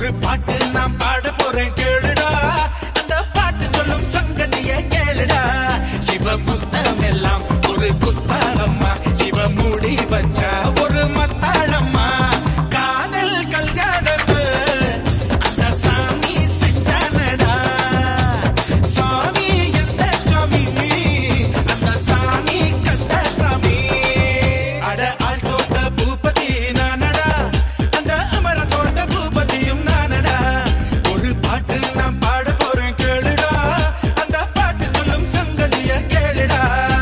ஒரு பாட்டு நான் பாட போறேன் கேளுடா அந்த பாட்டு சொல்லும் சங்கதிய கேளுடா சிவமுத்தம் எல்லாம் ஒரு குத்தாளம்மா சிவ மூடி வச்சா ஒரு மத்தாளம்மா காதல் கல்யாணத்து அந்த சாமி செஞ்சானடா சாமி எந்த சாமி அந்த சாமி கந்த சாமி அட ஆள் தோட்ட பூபதி நானடா அந்த அமர தோட்ட பூபதியும் நானடா ஒரு பாட்டு நான் பாட போறேன் கேளுடா அந்த பாட்டு சொல்லும் சங்கதிய கேளுடா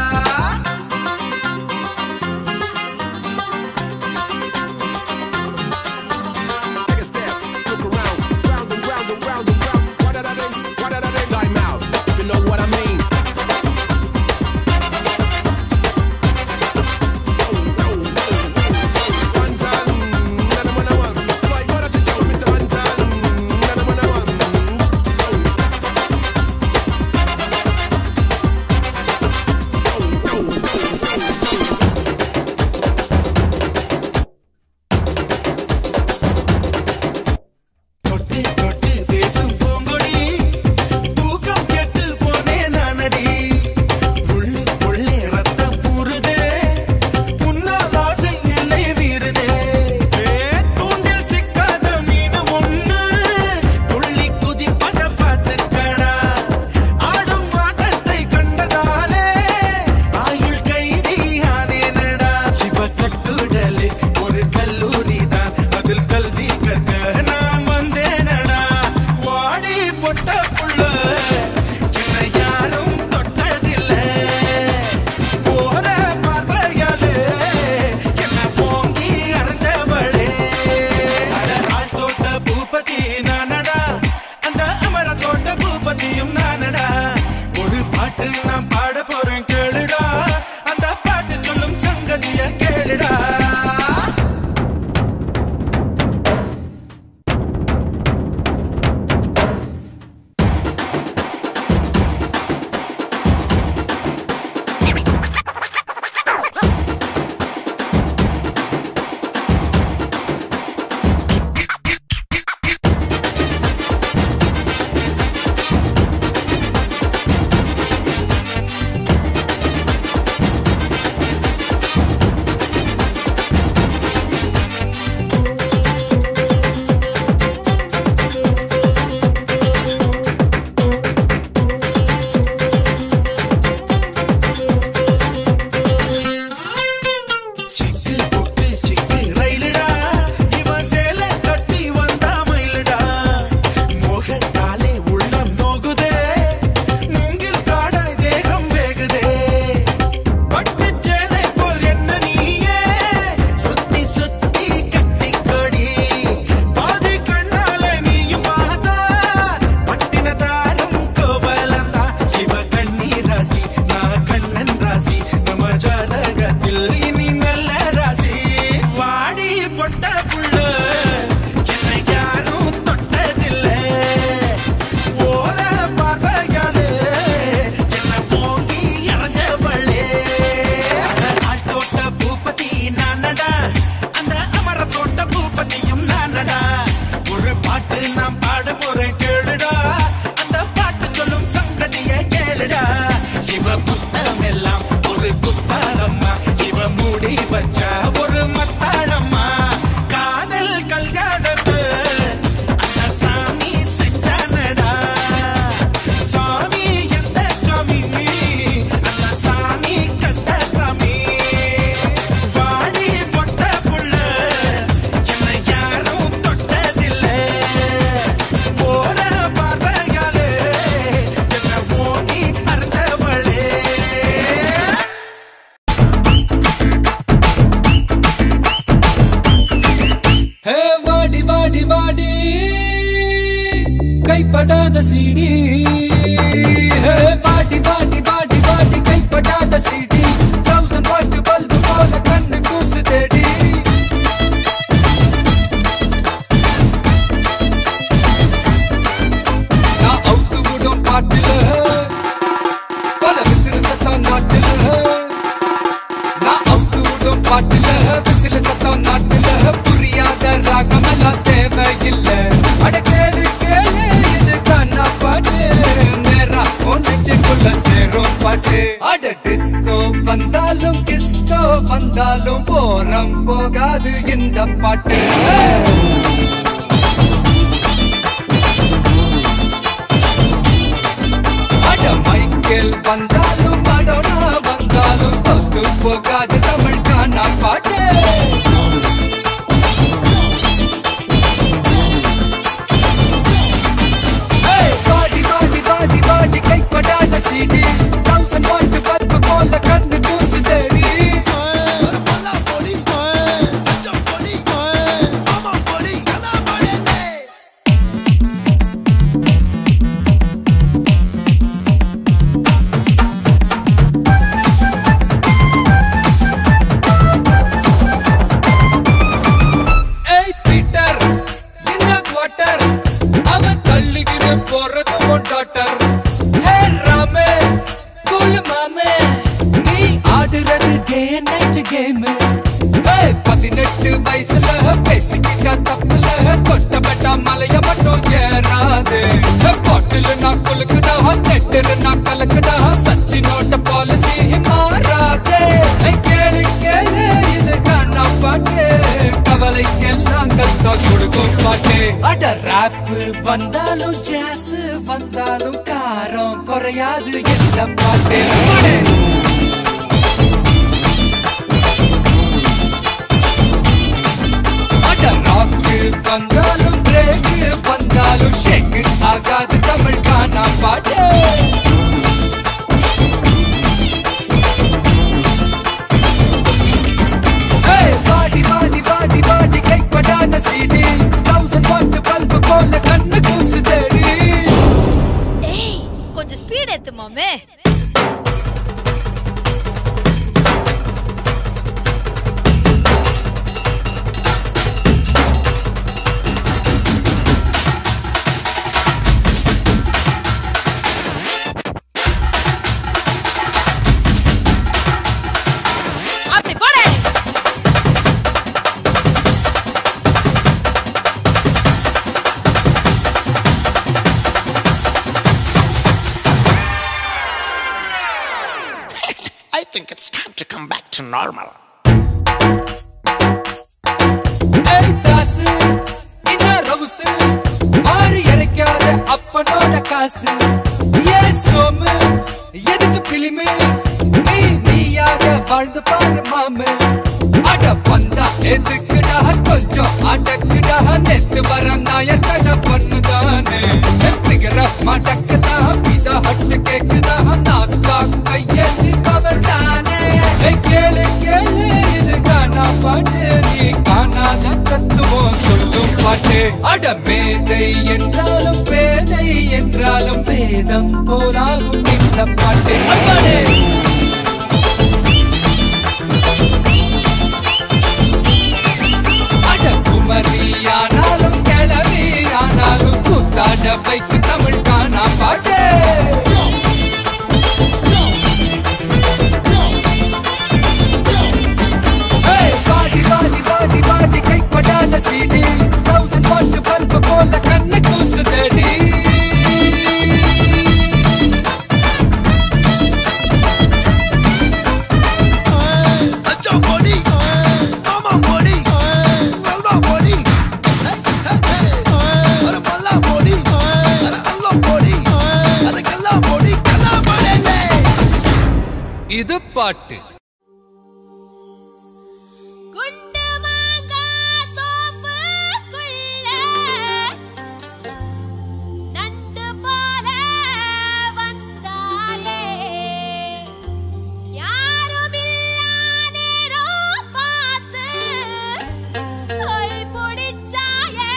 Take a step, look around, round and round and round and round. What did I do? What did I do? Time out, if you know what I mean. One time, another one, one. Fight, what does it do? Mr. One time, another one, one. தொட்டு தொட்டு பேசும் பூங்கொடி தூக்கம் கெட்டு போனேன் நானடி உள்ளுக்குள்ளே ரத்தம் ஊறுதே உன்னால் ஆசை எல்லை மீறுதே ஏ, தூண்டில் சிக்காத மீன் ஒண்ணு துள்ளி குதிப்பத பார்த்துக்கடா ஆடும் ஆட்டத்தை கண்டதாலே ஆயுள் கைதியானேனடா சிவ கட்டுடலே ஒரு கல்லூரி தான் அதில் கல்வி கற்க நான் வந்தேனடா வாடி பொட்ட புள்ள சின்ன யாரும் தொட்டதில்லை போற பார்வையாலே என்ன போங்கி அரைஞ்சவளே அட ஆள் தோட்ட பூபதி நானடா அந்த அமர தோட்ட பூபதியும் நானடா ஒரு பாட்டு நான் பாட போறேன் கேளுடா அந்த பாட்டு சொல்லும் சங்கதிய கேளுடா சிக்கு புக்கு சிக்கு ரயிலுடா இவன் சேலை கட்டி வந்தா மயிலுடா மோகத்தாலே உள்ளம் நோகுதே மூங்கில் காடாய் தேகம் வேகுதே பட்டுச் சேலை போல் என்ன நீயே சுத்தி சுத்தி கட்டிக்கொடி பாதி கண்ணாலே நீயும் பார்த்தா பட்டினதாரும் கோவலந்தா இவ கண்ணீர் ராசி நான் கண்ணன் ராசி நம்ம ஜாதகத்தில் இனி நல்ல ராசி வாடி பொட்ட புள்ள சின்ன யாரும் தொட்டதில்லை ஓர பார்வையாலே என்ன போங்கி இறஞ்சவளே ஆள் தோட்ட பூபதி நானடா அந்த அமர தோட்ட பூபதியும் நானடா ஒரு பாட்டு நான் பாட போறேன் கேளுடா அந்த பாட்டு சொல்லும் சங்கதிய கேளுடா சிவ புத்தம் எல்லாம் ஒரு குத்தாளம்மா சிவ மூடி வச்சா ஒரு மத்தாளம்மா காதல் கல்யாணத்து அந்த சாமி செஞ்சானடா சாமி எந்த சாமி அந்த சாமி கந்த சாமி வாடி பொட்ட புள்ள என்ன யாரும் தொட்டதில்லை போற பார்வையாலே என்ன ஓங்கி அறிஞ்சவளே ஹே வாடி வாடி வாடி கைப்படாத சீடி ஹே வாடி வாடி வாடி வாடி கைப்படாத சீடி தௌசண்ட் வாட் பல்பு போல கண்ணு கூசு தேடி நான் அவுத்து விடும் பாட்டுல பல விசிறு சத்தம் நாட்டுல நான் அவுத்து விடும் பாட்டுல விசில சத்தம் நாட்டுல புரியாத ராகமெல்லாம் தேவையில்லை அட ஓரம் போகாது இந்த பாட்டு அட மைக்கேல் வந்தாலும் மடோனா வந்தாலும் தொத்து போகாது தமிழ் காணா பாட்டு ஏய், பாடி பாடி பாடி பாடி கைப்படாத சீடி தௌசண்ட் வாட்டு பல்பு போல கண்ணு தூசு தேடி ஏய் பீட்டர் இந்த குவார்ட்டர் அவன் தள்ளிக்கிற போறது உன் டாட்டர் ஹே ராமே கூல் மாமே நீ ஆடுறது டே நைட் கேம் பதினெட்டு வயசுல பேசிக்கிட்டா தப்புல தொட்டப்பட்டா மலைய மட்டும் ஏறாது பாட்டில் நான் குலுக்குடா தெட்டுரு நான் கலக்குடா சச்சினோட பாலிசி மாறாதே ஏய், கேளு கேளு இது காணா பாட்டு கவலைக்கெல்லாம் கத்தா கொடுக்கும் பாட்டு அட ராப் வந்தாலும் ஜாஸ் வந்தாலும் காரம் குறையாது இந்த பாட்டு பாடு. அட ராக்கு வந்தாலும் பிரேக் வந்தாலும் ஷேக் ஆகாது தமிழ் காணா பாட்டு ஏய், பாடி பாடி பாடி பாடி கைப்படாத சீடி தௌசண்ட் வாட்டு பல்பு போல கண்ணு கூசு தேடி ஏய் கொஞ்சம் ஸ்பீட் ஏத்து மாமே அப்படி போடு I think it's time to come back to normal. ஏய் தாசு என்ன ரவுசு ஆறு இறைக்காத அப்பனோட காசு ஏ சோமு எதுக்கு பிலிமு நீ நீயாக வாழ்ந்து பாரு மாமு அட பந்தா எதுக்குடா கொஞ்சம் அடக்குடா நெத்து வர நாயர் கடை பண்ணுதானே ஃபிகர மடக்குதா பீஸா ஹட்டு கேக்குதா நாஸ்தா கையெழுதி பவர் தானே ஏய், கேளு கேளு இது காணா பாட்டு நீ காணாத தத்துவம் சொல்லும் பாட்டு அட மேதை என்றாலும் பேதை என்றாலும் வேதம் போலாகும் இந்த பாட்டு அப்பாடே அட குமரி ஆனாலும் கிளவி ஆனாலும் கூத்தாட வைக்கு தமிழ் காணா பாட்டு ஏய், பாடி பாடி பாடி பாடி கைப்படாத சீடி தௌசண்ட் வாட்டு பல்பு போல கண்ணு கூசு தேடி இது பாட்டு குண்டு மாங்கா தோப்புக்குள்ள நண்டு போல வந்தாயே யாருமில்லா நேரம் பார்த்து கை பிடிச்சாயே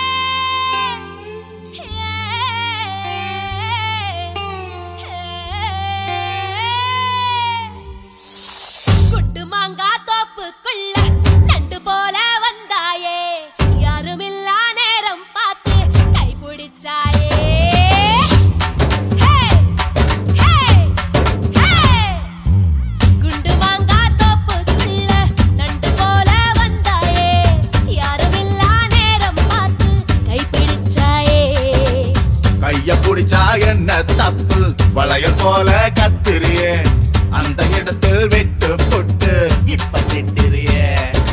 குட்டு மாங்கா தோப்புக்குள்ள நண்டு போல வந்தாயே யாருமில்லா நேரம் பார்த்து கை பிடிச்சாயே ஹே! ஹே! ஹே! குண்டு மாங்கா தோப்புக்குள்ள நண்டு போல வந்தாயே யாருமில்லா நேரம் பார்த்து கை பிடிச்சாயே கைய புடிச்சா என்ன தப்பு வளையல் போல கத்திரியே அந்த இடத்தில் விட்டு புட்டு இப்ப திட்டிரியே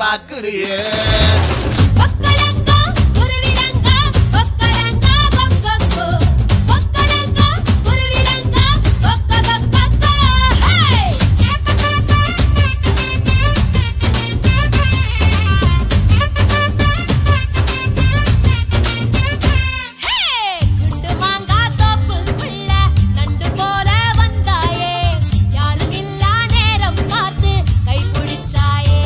பாக்குறியே ஒக்கலங்கா குருவிலங்கா ஒக்கலங்கா கொக்கொக்கோ ஒக்கலங்கா குருவிலங்கா கொக்கொக்கொக்கோ ஹே ஹே குண்டு மாங்கா தோப்புக்குள்ள நண்டு போல வந்தாயே யாரும் இல்லா நேரம் பார்த்து கை பிடிச்சாயே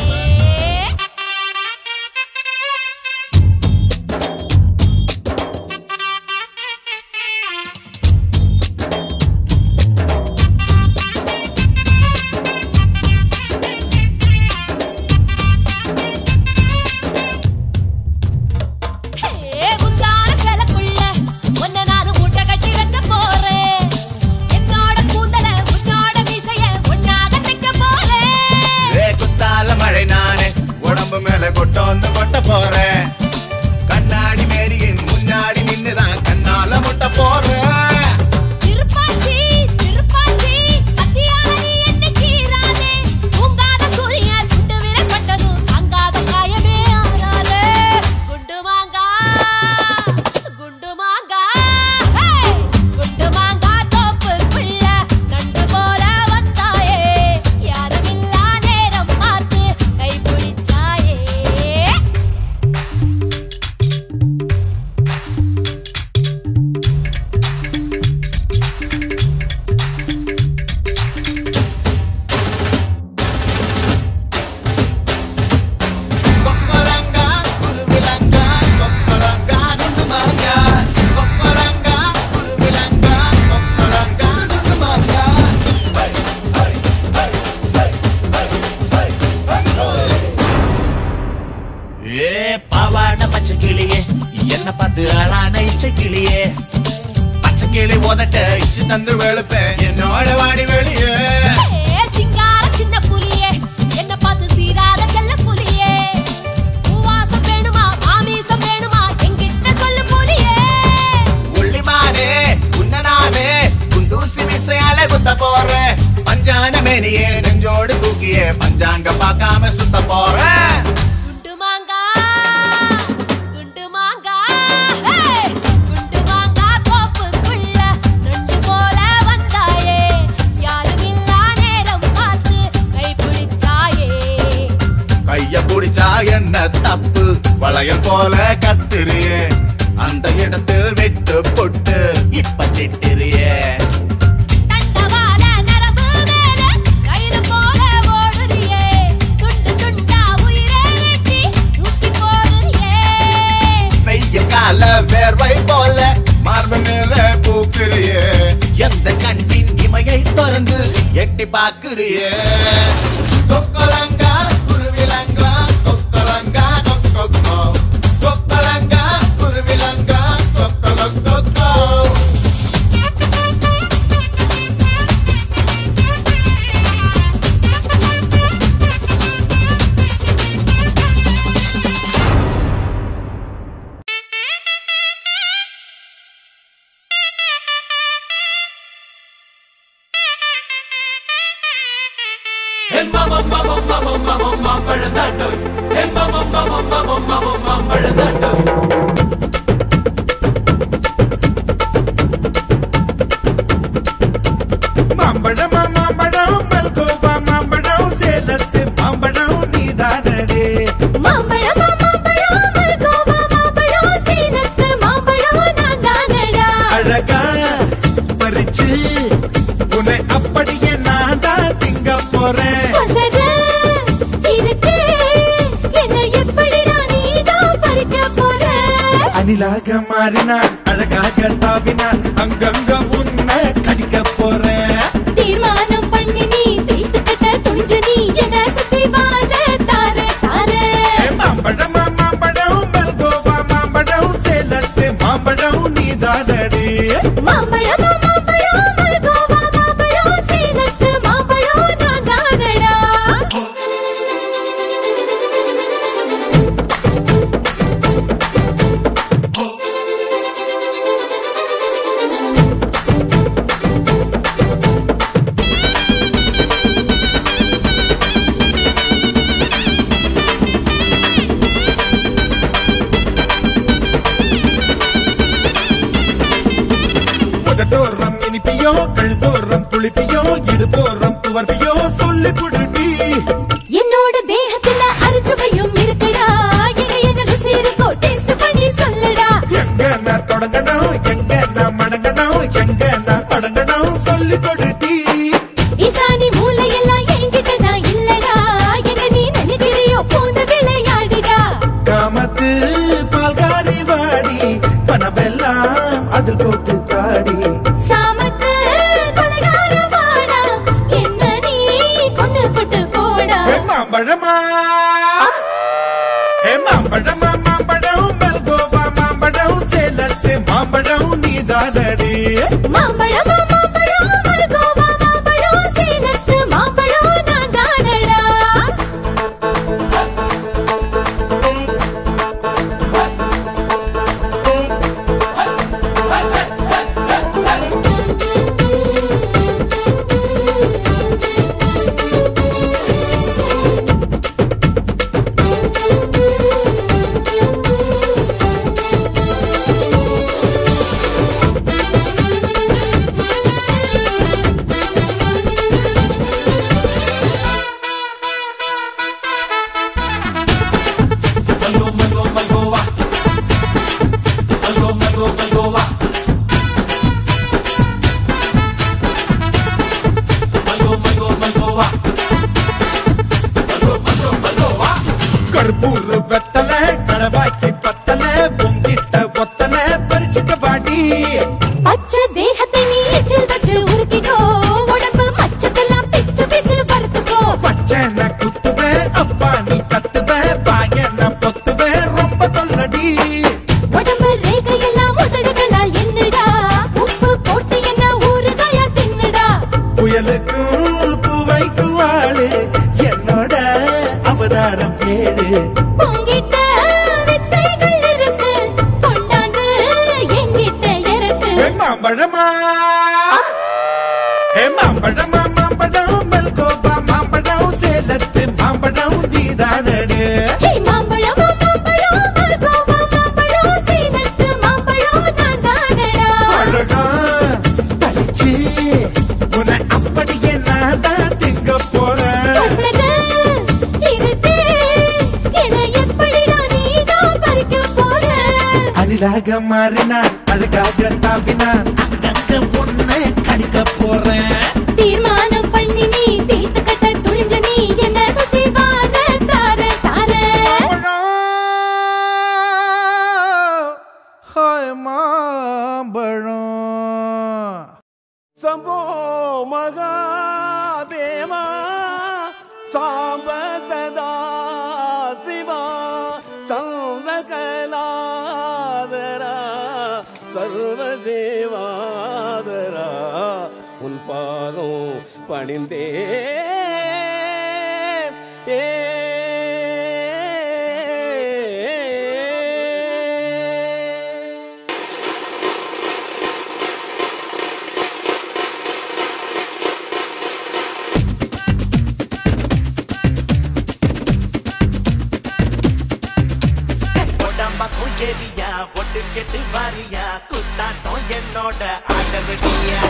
ஹே முந்தான சேலக்குள்ள ஒன்ன நானு மூட்டை கட்டி வைக்க போறேன் என்னோட கூந்தல உன்னோட மீசைய ஒன்னாக தைக்க போறேன் ஏ குத்தால மழை நானே உடம்பு மேல கொட்டோந்து கொட்ட போறேன் கண்ணாடி மேரியின் முன்னாடி நின்னுதான் கண்ணால முட்ட போறேன் திருப்பாச்சி திருப்பாச்சி கத்தியால நீ என்ன கீறாதே தூங்காத சூரியன் சுட்டு விரப்பட்டதும் தங்காத காயமே ஆறாதே குண்டு மாங்கா குண்டு மாங்கா ஹே குண்டு மாங்கா தோப்புக்குள்ள நண்டு போல வந்தாயே யாருமில்லா நேரம் பார்த்து கை பிடிச்சாயே கொக்கலங்கா குருவிலங்கா கொக்கலங்கா குண்டுமாங்கா கொக்கலங்கா குருவிலங்கா கொக்கலங்கா குண்டுமாங்கா ஏ பாவாட பச்சை கிளியே என்ன பார்த்து அழான இச்சை கிளியே பச்சை கிளி உதட்ட இச்சு தந்து வெளுப்பேன் என்னோட வாடி வெளியே ஏ சிங்கார சின்ன புலியே என்ன பார்த்து சீராத செல்ல புலியே பூவாசம் வேணுமா ஆமீசம் வேணுமா என்கிட்ட சொல்லு புலியே உள்ளிமானே உன்ன நானே குண்டூசி மிசையால குத்த போறேன் பஞ்சான மேனியே நெஞ்சோடு தூக்கியே பஞ்சாங்க பார்க்காம சுத்த போறேன் குண்டு மாங்கா குண்டு மாங்கா ஹே குண்டு மாங்கா தோப்புக்குள்ள நண்டு போல வந்தாயே யாருமில்லா நேரம் பார்த்து கை பிடிச்சாயே கைய புடிச்சா என்ன தப்பு வளையல் போல கத்துறியே அந்த இடத்தில் விட்டு பொட்டு இப்ப திட்டுறியே தண்டவாள நரம்பு மேல ரயிலு போல ஓடுறியே துண்டு துண்டா உயிரை வெட்டி தூக்கி போடுறியே செய்ய கால வேர்வை போல மார்பு மேல பூக்குறியே எந்த கண்ணின் இமையை திறந்து எட்டி பாக்குறியே கொக்கலங்கா குருவிலங்கா கொக்கலங்கா கொக்கொக்கோ கொக்கலங்கா குருவிலங்கா கொக்கொக்கோ மாம்பழம் மாம்பழம் மல்கோவா மாம்பழம் சேலத்து மாம்பழம் நீதானடே மாம்பழம் மாம்பழம் மல்கோவா மாம்பழம் சேலத்து மாம்பழம் நான் தானடா அழகா பறிச்சு உன்னை அப்படியே நான் தான் திங்க போறேன் அசர இருக்கு என்ன எப்படிடா நீதான் பறிக்க போற அணிலாக மாறினான் அழகாக தாவினான் அங்கங்க உன்னை கடிக்க போறேன் தீர்மானம் பண்ணி நீ தீர்த்து கட்ட துணிஞ்ச நீ என்ன சுத்தி வார தார தார மாம்பழம் மாம்பழம் மல்கோவா மாம்பழம் சேலத்து மாம்பழம் நீதானடே மாம்பழம் மாம்பழம் மல்கோவா மாம்பழம் சேலத்து மாம்பழம் நான் தானடா உதட்டோரம் இனிப்பியோ கழுத்தோரம் புளிப்பியோ இடுப்போரம் துவர்ப்பியோ சொல்லி புடுடி என்னோட தேகத்துல அரிச்சுவையும் இருக்குடா எங்க என்ன ருசி இருக்கோ டேஸ்ட் பண்ணி சொல்லுடா எங்க நான் தொடங்கணும் எங்க நான் மடங்கணும் எங்க நான் தொடங்கணும் சொல்லி கொடுடி ஈசானி மூளையெல்லாம் என்கிட்ட தான் இல்லடா என்ன நீ நினைக்கிறியோ போந்த விளையாடுடா காமத்து பால்காரி வாடி பணமெல்லாம் அதில் போட்டு தாடி சாமத்து கொலைகார வாடா என்ன நீ கொண்டு போட்டு போடா ஏ மாம்பழமா ஏ மாம்பழமா மாம்பழம் மல்கோவா மாம்பழம் சேலத்து மாம்பழம் நீதானடி மாம்பழமா மாம்பழம் மல்கோவா மாம்பழம் சேலத்து மாம்பழம் நான் தானடா கற்பூர் வெத்தல கடவாய்க்கு பத்தல பொங்கிட்ட ஒத்தல பறிச்சுக்க பாடி பச்சை தேகத்தை நீ எச்சில் வச்சு உருக்கிக்கோ உடம்பு மச்சத்தெல்லாம் பிச்சு பிச்சு வறுத்துக்கோ பச்சை குத்துவேன் அப்பா நீ கத்துவேன் பாயன பொத்துவேன் ரொம்ப தொல்லடி உடம்பு ரேகையெல்லாம் உதடுகளால் என்னடா உப்பு போட்டு என்ன ஊறுகாயா தின்னுடா புயலுக்கும் பூவைக்கும் ஆளு என்னோட அவதாரம் ஏழு உங்கிட்ட வித்தைகள் இருக்கு கொண்டாந்து என்கிட்ட இருக்கு ஏ மாம்பழமா ஏ மாம்பழமா மாம்பழம் மல்கோவா மாம்பழம் சேலத்து மாம்பழம் நீதானடு ஹே மாம்பழமா மாம்பழம் மல்கோவா மாம்பழம் சேலத்து மாம்பழம் நான் தானடா அழகா பறிச்சு உன்னை அப்படியே நான் தான் திங்க போறேன் கசட இருக்கு என எப்படிடா நீதான் பறிக்க போற அணிலாக மாறினான் அழகாக தாவினான் அங்கங்க பொண்ணு கடிக்க போறேன் தீர்மானம் பண்ணி நீ தீர்த்து கட்ட துணிஞ்ச நீ என்ன சுத்தி வார தார தார ஹாய் மாம்பழம் சம்போ மகாதேவா சாம்ப சதா சிவா சந்திரகலாதரா சர்வஜீவாதரா உன் பாதம் பணிந்தே ஏ உடம்ப குஞ்செரியா ஒட்டு கெட்டு வாரியா குத்தாட்டம் என்னோட ஆடவடியா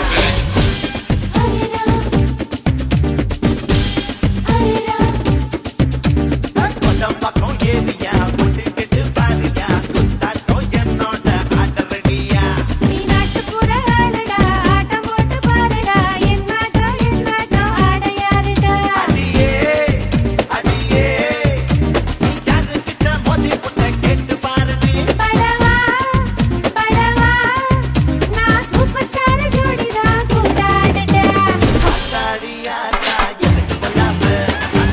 உடம்ப குஞ்செரியா ஒட்டு கெட்டு வாரியா குத்தாட்டம் என்னோட ஆடவடியா நீ நாட்டுப்புற ஆளுடா ஆட்டம் போட்டு பாருடா என்னாட்டம் என்னாட்டம் ஆடையாருடா அடியே அடியே நீ யாருக்கிட்ட மோதி புட்ட கேட்டு பாருடி படவா படவா நான் சூப்பர் ஸ்டார் ஜோடிதான் கொண்டாடுடா ஆத்தாடியாத்தா எனக்கு கொள்ளாம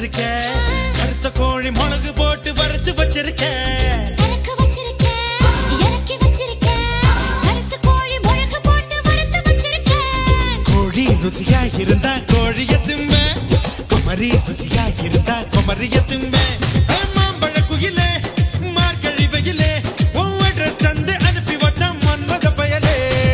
வச்சிருக்க கருத்த கோழி மிளகு போட்டு வறுத்து வச்சிருக்க சரக்கு வச்சிருக்கேன் இறக்கி வச்சிருக்கேன் கருத்து கோழி முழக்கு போட்டு வறுத்து வச்சிருக்கேன் கோழி ருசியா இருந்தா கோழிய திம்ப குமரி ருசியா இருந்தா குமரிய திம்ப மாம்பழ குயிலே மார்கழி வெயிலே உன் அட்ரஸ் தந்து அனுப்பி வச்ச மன்மத பயலே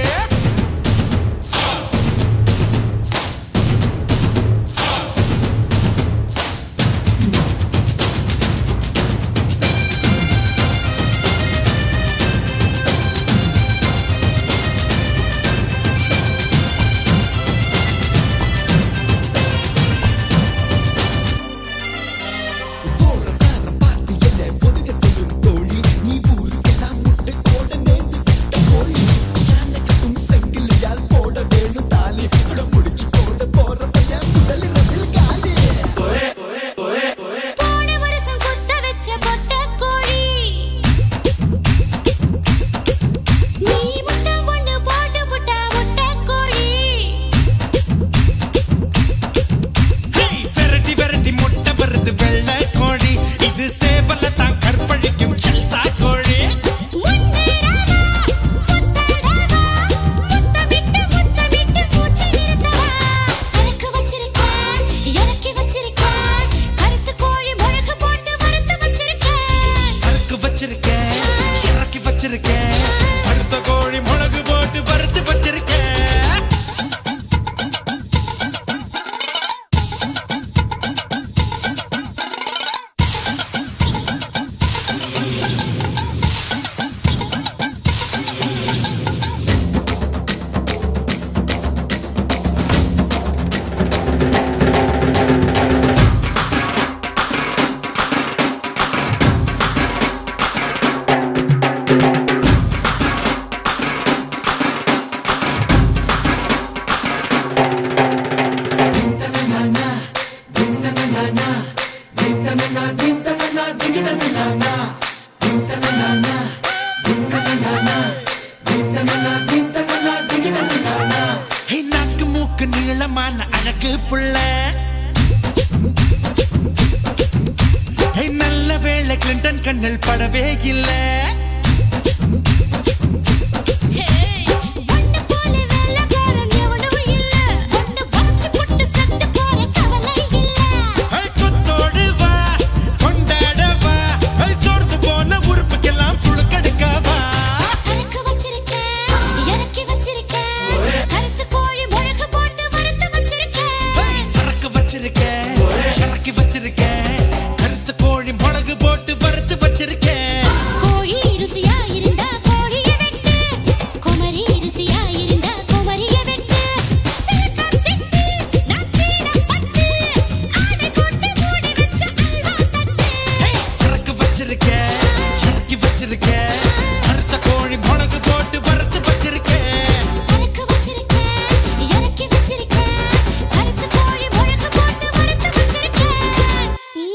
போன வருஷம் குத்த வச்ச பொட்ட கோழி நீ முட்டை ஒண்ணு போட்டு புட்டா முட்டை கோழி ஹேய், விரட்டி விரட்டி முட்டை வருது வெள்ளை கோழி இது சேவல தான் கற்பழிக்கும் செல்சா கோழி முன்னேறவா முத்தடவா முத்தமிட்டு முத்தமிட்டு மூச்சு நிறுத்தவா சரக்கு வச்சிருக்கேன் இறக்கி வச்சிருக்கேன் கருத்து கோழி முழக்கு போட்டு வறுத்து வச்சிருக்கேன் சரக்கு வச்சிருக்கேன் இறக்கி வச்சிருக்கேன் அடுத்த கோழி மிளகு போட்டு வறுத்து வச்சிருக்கேன் ஹே, நாக்கு மூக்கு நீளமான அழகு புள்ள ஹே, நல்ல வேளை கிளின்டன் கண்ணில் படவே இல்லை ஒண்ணு போல வெள்ளக்காரன் எவனும் இல்ல ஒண்ணு வாசி போட்டு செத்து போற கவலை இல்ல ஐ, கொத்தோடு வா கொண்டாட வா ஐ, சோர்ந்து போன உறுப்புக்கெல்லாம் சுழுக்கெடுக்க வா சரக்கு வச்சிருக்கேன் இறக்கி வச்சிருக்கேன் கருத்து கோழி முழக்கு போட்டு வறுத்து வச்சிருக்கேன் ஐ, சரக்கு வச்சிருக்கேன் இறக்கி வச்சிருக்கேன் கருத்து கோழி மிளகு போட்டு வறுத்து வச்சிருக்கேன் கோழி ருசியா இருந்தா கோழிய வெட்டு குமரி ருசியா இருந்தா குமரிய வெட்டு சிறுக்கம் சிட்டு நான் சீனம் பட்டு ஆடை கொண்டு மூடி வச்ச அல்வா தட்டு சரக்கு வச்சிருக்கேன் இறக்கி வச்சிருக்கேன் கருத்த கோழி மிளகு போட்டு வறுத்து வச்சிருக்கேன் சரக்கு வச்சிருக்கேன் இறக்கி வச்சிருக்கேன் கருத்து கோழி முழக்கு போட்டு வறுத்து வச்சிருக்கேன்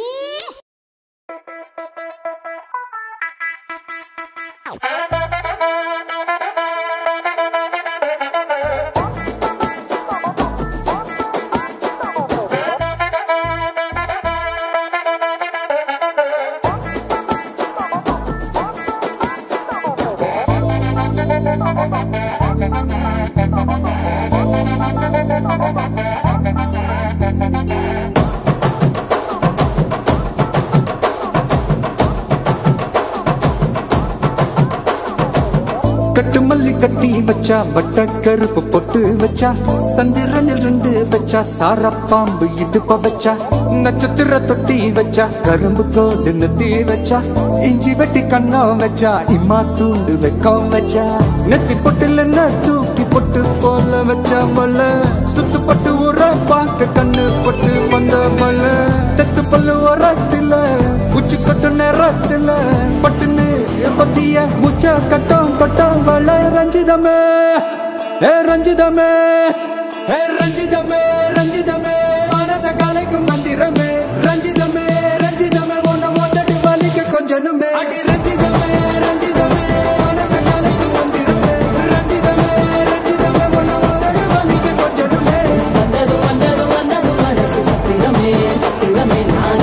கட்டு மல்லி கட்டி வச்சா வட்ட கருப்பு பொட்டு வச்சா சந்திரனில் ரெண்டு வச்சா சார பாம்பு இடுப்ப வச்சா நட்சத்திர தொட்டி வச்சா கரும்பு கோடு நெத்தி வச்சா இஞ்சி வெட்டி கண்ணம் வச்சா இம்மா தூண்டு வெக்கம் வச்சா நெத்தி பொட்டுல என்ன தூக்கி பொட்டு போல வச்சா மல சுத்து பட்டு உர பார்க்க கண்ணு பொட்டு வந்த மல தெத்து பல்லு உரத்துல உச்சி கொட்டு நேரத்துல பட்டுன்னு பத்திய முச்ச கட்டம் கட்டம் வள ரஞ்சிதமே ஏ ரஞ்சிதமே ஏ ரஞ்சிதமே ரஞ்சிதமே மனச கலைக்கும் மந்திரமே ரஞ்சிதமே ரஞ்சிதமே ஒன்ன ஒத்தடி வலிக்க கொஞ்சனுமே அடி ரஞ்சிதமே ரஞ்சிதமே மனச கலைக்கும் மந்திரமே ரஞ்சிதமே ரஞ்சிதமே ஒன்ன ஒத்தடி வலிக்க கொஞ்சனுமே வந்தது வந்தது வந்தது மனசு சத்திரமே சத்திரமே நான்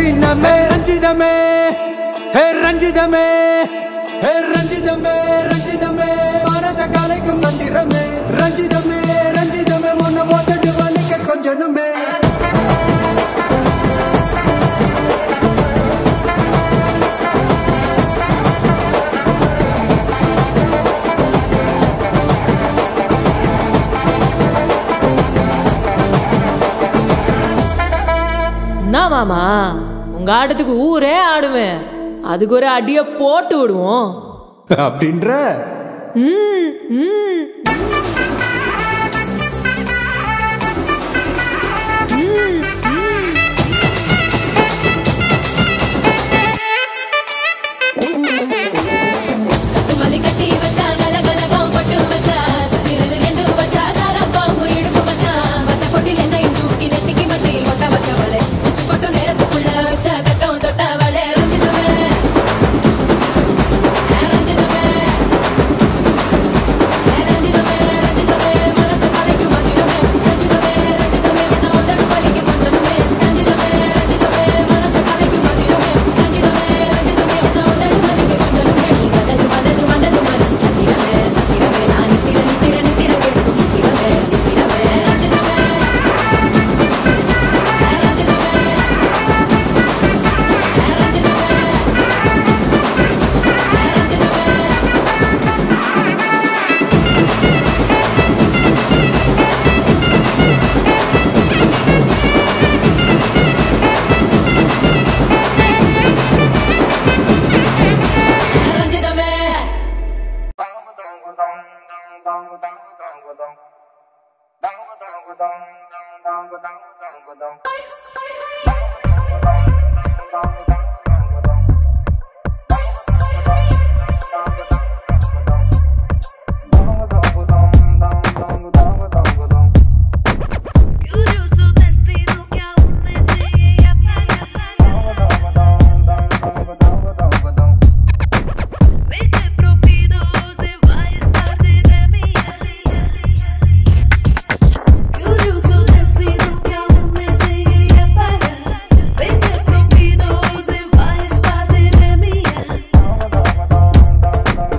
ரத்தினமே ரஞ்சிதமே ஹே ரஞ்சிதமே ஹே ரஞ்சிதமே ரஞ்சிதமே மனச கலைக்கும் மந்திரமே ரஞ்சிதமே ரஞ்சிதமே உன்னை ஓத்தட்டு வலிக்க கொஞ்சனுமே என்ன மாமா உங்க ஆட்டத்துக்கு ஊரே ஆடுவேன் அதுக்கு ஒரு அடிய போட்டு விடுவோம் அப்படின்ற கட்டுமல்லி கட்டி வச்சா கலகலகம் பட்டு வச்சா சத்திரல் ரெண்டு வச்சா சாரம் பாம்பு இடுப்பு வச்சா வச்ச பொட்டில் என்னையும் தூக்கி நெத்திக்கு மத்தியில் ஒட்ட வச்சவளே உச்சி கொட்டு நேரத்துக்குள்ள வச்ச கட்டம் தொட்டவளே ரஞ்சிதமே ரஞ்சிதமே ரஞ்சிதமே ரஞ்சிதமே மனசு கலைக்கு மந்திரமே ரஞ்சிதமே ரஞ்சிதமே என்ன உதடு வலிக்க கொஞ்சமே ரஞ்சிதமே ரஞ்சிதமே மனசு கலைக்கு மந்திரமே ரஞ்சிதமே ரஞ்சிதமே என்ன உதடு வலிக்க கொஞ்சமே வந்தது வந்தது வந்தது மனசு சத்திரமே சத்திரமே நான் நித்திர நித்திர நித்திர கெடுக்கும் சத்திரமே சத்திரமே ரஞ்சிதமே ரஞ்சிதமே ரஞ்சிதமே ரஞ்சிதமே ரஞ்சிதமே Vete propido, se va a estar de mía.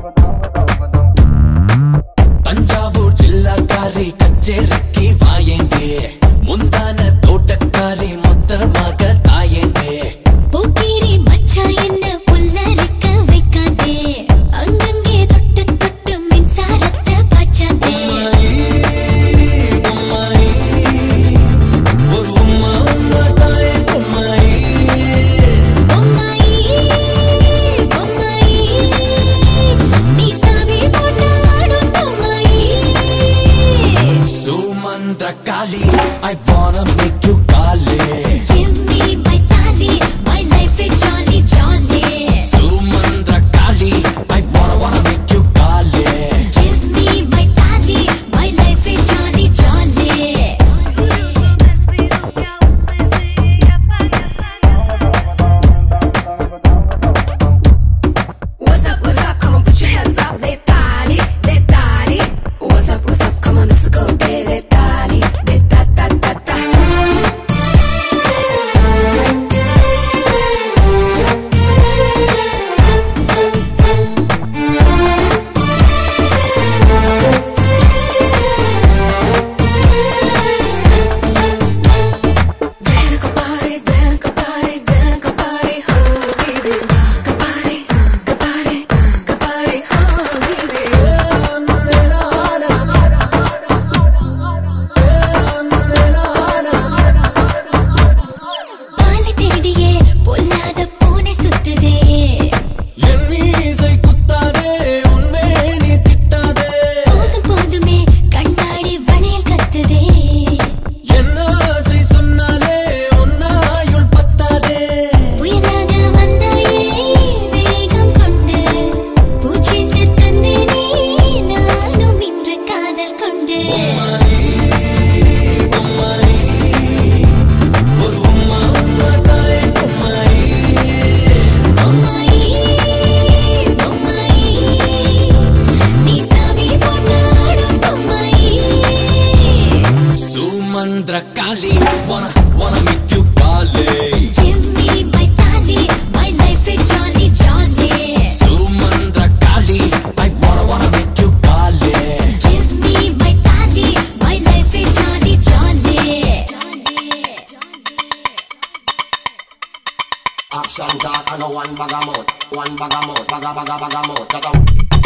one bag of mouth, one bag of mouth, bag a bag a bag of mouth. Take a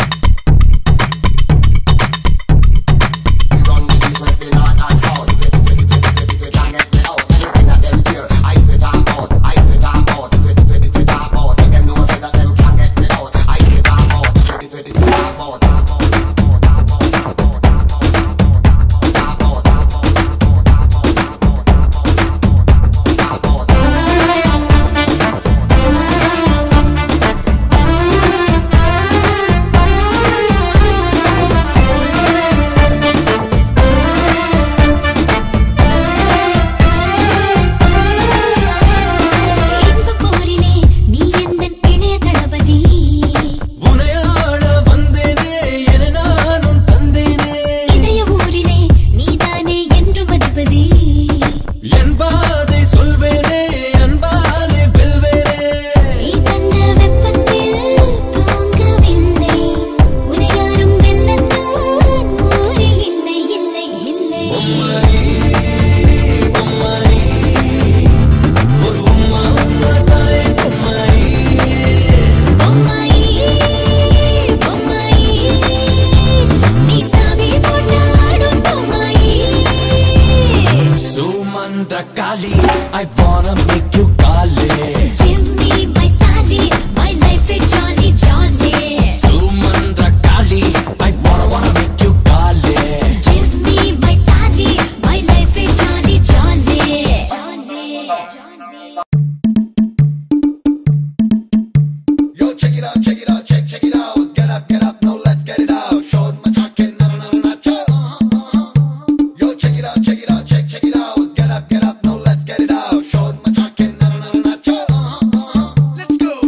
We run the east, west, the north and south. Petty, petty, petty, petty, petty, can't get me out. Anything that them hear, I spit talk out, I spit talk out. Petty, petty, petty, talk out. Make them know say that them can't get me out. I spit talk out, petty, petty, petty, talk out. Talk out, talk out, talk out, talk out, talk out, talk out, talk out, talk out, talk out. இன்பப் போரிலே நீ எந்தன் இளைய தளபதி உனையாட வந்தேனே என நானும் தந்தேனே இதய ஊரிலே நீதானே என்றும் அதிபதி என் பாதை சொல்வேனே அன்பாலே வெல்வேனே நீ தந்த வெப்பத்தில் தூங்கவில்லை உன்னை யாரும் வெல்லத்தான் ஊரில் இல்லை இல்லை இல்லை ஒரு உம்மா உம்மா தாயே பொம்மாயி பொம்மாயி பொம்மாயி நீ சாவி போட்டாடும் பொம்மாயி சுமந்திர காளி I wanna make you காலே Give me my tally, my life is jolly jolly. சுமந்திர காளி I wanna wanna make you காலே Give me my tally, my life is jolly jolly. Jolly, jolly. Yo, check it out, check it out, check, check it out. Get up, get up, now let's get it out. Show my jacket, na na na na cha. Yo, check it out, check it out, check, check it out. Get up, get up, now let's get it out. Show my jacket, na na na na cha. Let's go.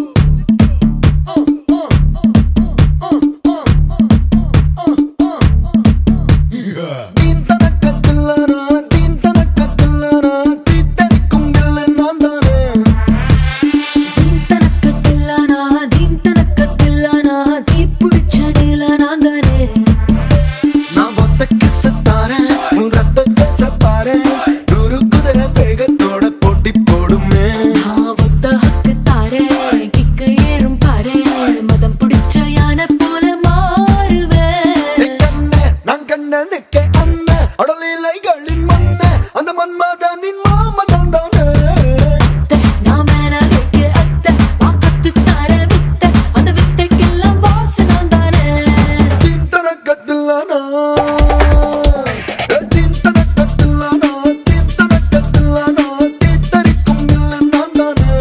தீன் தனக்கத்தில்லானா, தீன் தனக்கத்தில்லானா, தீத்தரிக்கும் villain நான் தானே. தீன் தனக்கத்தில்லானா, தீன் தனக்கத்தில்லானா, தீப்பிடிச்ச நீல நான் தானே. நான் ஒத்த kiss அ தாரேன், உன் ரத்தத்தை சப்பாரேன். நூறு குதிரை வேகத்தோட போட்டி போடுமே நான் ஒத்த ஹக்கு தாரேன், கிக்கு ஏறும் பாரேன். மதம் பிடிச்ச யானை போல மாறுவேன். ஏய் கண்ணே, நான் கண்ணனுக்கே அண்ணன். அடலிலைகளின் மன்னன், அந்த மன்மதனின் மாமன் நான் தானே. அத்தை, நான் மேல வைக்க அத்தை, நான் கத்துத் தாரேன் வித்தை. அந்த வித்தைக்கெல்லாம் boss நான் தானே. தீன் தனக்கத்தில்லானா. ஏய் தீன் தனக்கத்தில்லானா, தீன் தனக்கத்தில்லானா, தீத்தரிக்கும் வில்லன் நான் தானே.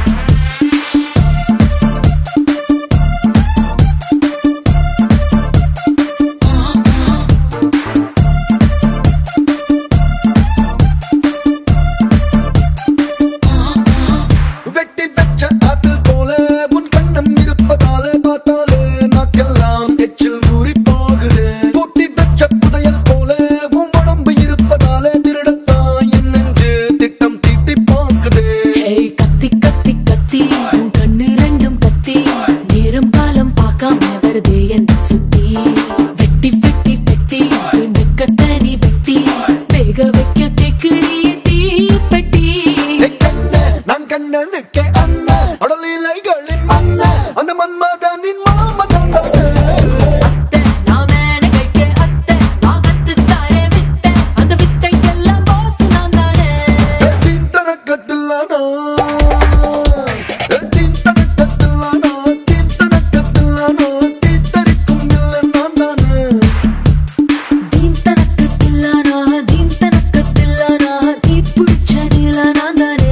வெட்டி வச்ச ஆப்பிள் போல உன் கண்ணம் இருப்பதால பார்த்தாலே நாக்கெல்லாம் எச்சில் ஊறி போகுது பூட்டி வச்ச புதையல் போல உன் உடம்பு இருப்பதால திருடத்தான் என் நெஞ்சு திட்டம் தீட்டி பார்க்குது ஏய், கத்தி கத்தி கத்தி உன் கண்ணு ரெண்டும் கத்தி நேரம் காலம் பார்க்காம வருது என் சுத்தி வெட்டி வெட்டி வெட்டி உன் வெக்கத்தை நீ வெட்டி வேக வைக்க கேக்குறிய தீப்பெட்டி ஏய் கண்ணே, நான் கண்ணனுக்கே அண்ணன் அடலிலைகளின் மன்னன் அந்த மன்மதனின் மாமன் நான் தானே. அத்தை, நான் மேல கைக்க அத்தை, நான் கத்துத் தாரேன் வித்தை. அந்த வித்தைக்கெல்லாம் boss நான் தானே. ஏய் தீன் தனக்கத்தில்லானா. ஏய் தீன் தனக்கத்தில்லானா, தீன் தனக்கத்தில்லானா, தீத்தரிக்கும் வில்லன் நான் தானே. தீன் தனக்கத்தில்லானா, தீன் தனக்கத்தில்லானா, தீப்பிடிச்ச நீல நான் தானே.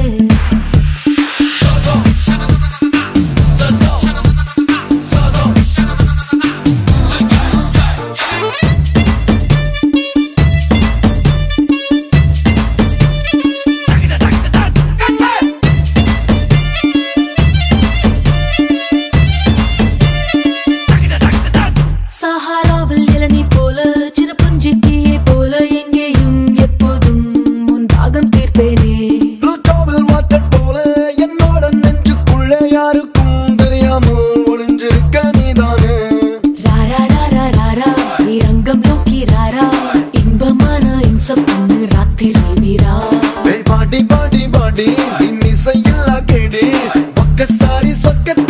சஹாராவில் இளநீ போல சின்ன புஞ்சிட்டியை போல எங்கேயும் எப்போதும் உன் தாகம் தீர்ப்பேனே ப்ளூட்டோவில் வாட்டர் போல என்னோட நெஞ்சுக்குள்ளே யாருக்கும் தெரியாமல் ஒளிஞ்சிருக்க நீதானே ராரா ராரா ராரா நீ ரங்கம் நோக்கி ராரா இன்பமான இம்சம் பொண்ணு ராத்திரி வீரா ஏய் பாடி பாடி பாடி இன்னிசையில்லா கேடி பக்க சாரி சொக்க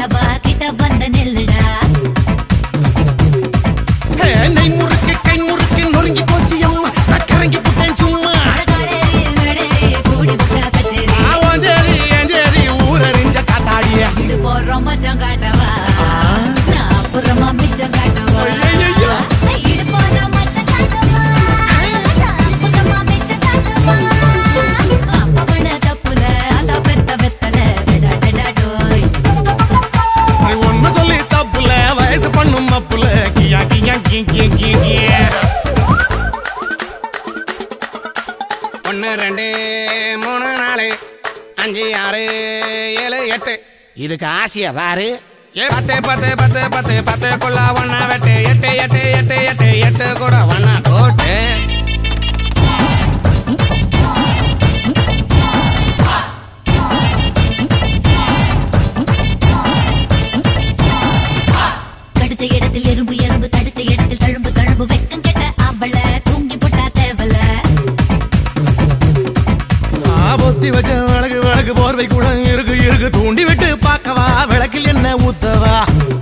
சொல்லவா கிட்ட வந்த நெல்லுடா ஹே, நெய் முறுக்கு கை முறுக்கு நொறுங்கி போச்சு அம்மா நான் கரங்கி போட்டேன் சும்மா அடகாடேரி மேடேரி கூடி புட்டா கச்சேரி ஆவாஞ்சேரி ஏஞ்சேரி ஊரறிஞ்ச காத்தாடிய இது போறோம் மச்சம் காட்டவா நான் அப்புறமா மிச்சம் காட்டவா ஐயையையோ. இது போறோம் மச்சம் காட்டவா நான் அப்புறமா மிச்சம் காட்டவா அப்பா பண்ண தப்புல அதான் பெத்த வெத்தல டடா டடா டோய் ஒன்னு சொல்லி தப்புல வயசு பண்ணும் மப்புல கியா கியா கி கி கி கியா ஒன்று ரெண்டு மூணு நாலு அஞ்சு ஆறு ஏழு எட்டு இதுக்கு ஆசையா பாரு ஏ பத்து பத்து பத்து பத்து பத்து குள்ள ஒன்னா வெட்டு எட்டு எட்டு எட்டு எட்டு எட்டு கூட ஒன்னா போட்டு கடுத்த இடத்தில் எறும்பு எறும்பு தடுத்த இடத்தில் தழும்பு தழும்பு வெக்கம் கெட்ட ஆம்பள தூங்கி போட்டா தேவல பொத்தி வச்ச விளக்கு விளக்கு போர்வை கூட இருக்கு இருக்கு தூண்டி விட்டு பார்க்கவா விளக்கில் என்ன ஊத்தவா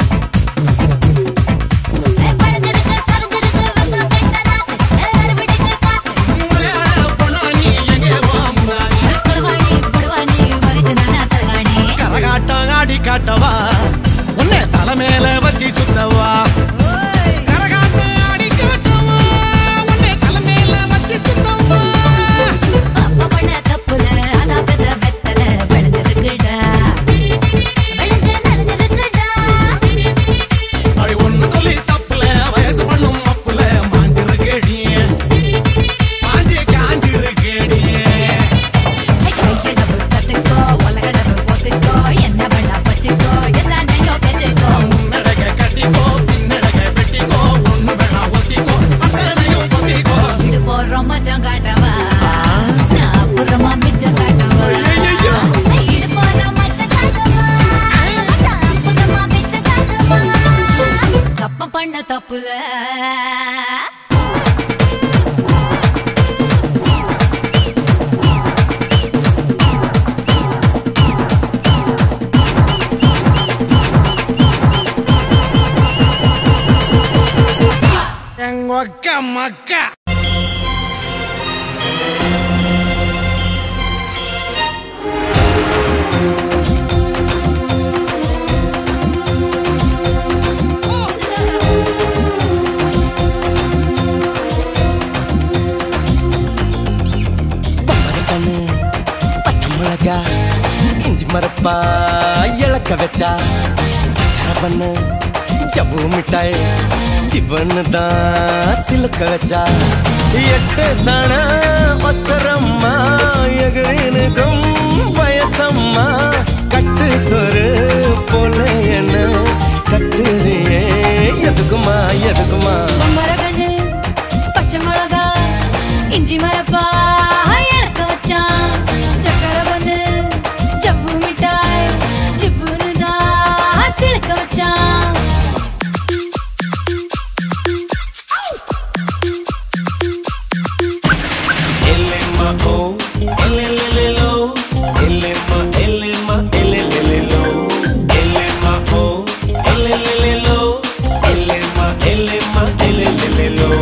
பழந்திருக்கு சரந்திருக்கு வசம் கெட்ட நாக்கு அறுவடைக்கு காத்து பொன்னானி எங்கே போமுனானி? புடுவாணி புடுவாணி வரைக்கும் நானா தகாணி கரகாட்டம் ஆடி காட்டவா உன்னை தலை மேல வச்சு சுத்தவா கரகாட்டம் ஆடி காட்டவா உன்னை தலை மேல வச்சு சுத்தவா அப்பா பண்ண தப்புல அதான் பெத்த வெத்தல விளைஞ்சிருக்குடா விளைஞ்சு நடந்திருக்குடா அப்படி ஒண்ணு சொல்லி தப்புல வயசு பண்ணும் அப்புல மாஞ்சிருக்கேடி மாஞ்சி காஞ்சிருக்கேடி கையிலவு கத்துக்கோ உலகளவு போட்டுக்கோ என்ன வேணா வச்சுக்கோ எதானையோ பெற்றுக்கோ முன்னடக கட்டிக்கோ பின்னடக வெட்டிக்கோ ஒண்ணு வேணா ஒத்திக்கோ அத்தனையும் பொத்திக்கோ இது போறோம் மச்சம் காட்டவா நான் அப்புறமா மிச்சம் காட்டவா இது போறோம் மச்சம் காட்டவா நான் அப்புறமா மிச்சம் காட்டவா தப்ப பண்ண தப்புல எங்க அக்கா மக்கா கண்ணு பச்சை மிளகா இஞ்சி மரப்பா இழக்க வச்சா சக்கரை பண்ணு ஜவ்வு மிட்டாய் சிவன்னு தான் சிலுக்க வச்சா எட்டு சாண ஒசரம்மா எகிரினுக்கும் வயசம்மா கட்டு சொரு போல என்ன கட்டுறியே எதுக்குமா எதுக்குமா மரகண்டு பச்சை மிளகா இஞ்சி மரப்பா இழக்க வச்சான் சக்கரை பண்ணு ஜவ்வு மிட்டாய் சிப்புன்னு தான் சிலுக்க வச்சான் Elema oh, elelelelo. Elema, elema, elelelelo. Elema oh, elelelelo. Elema, elema, elelelelo.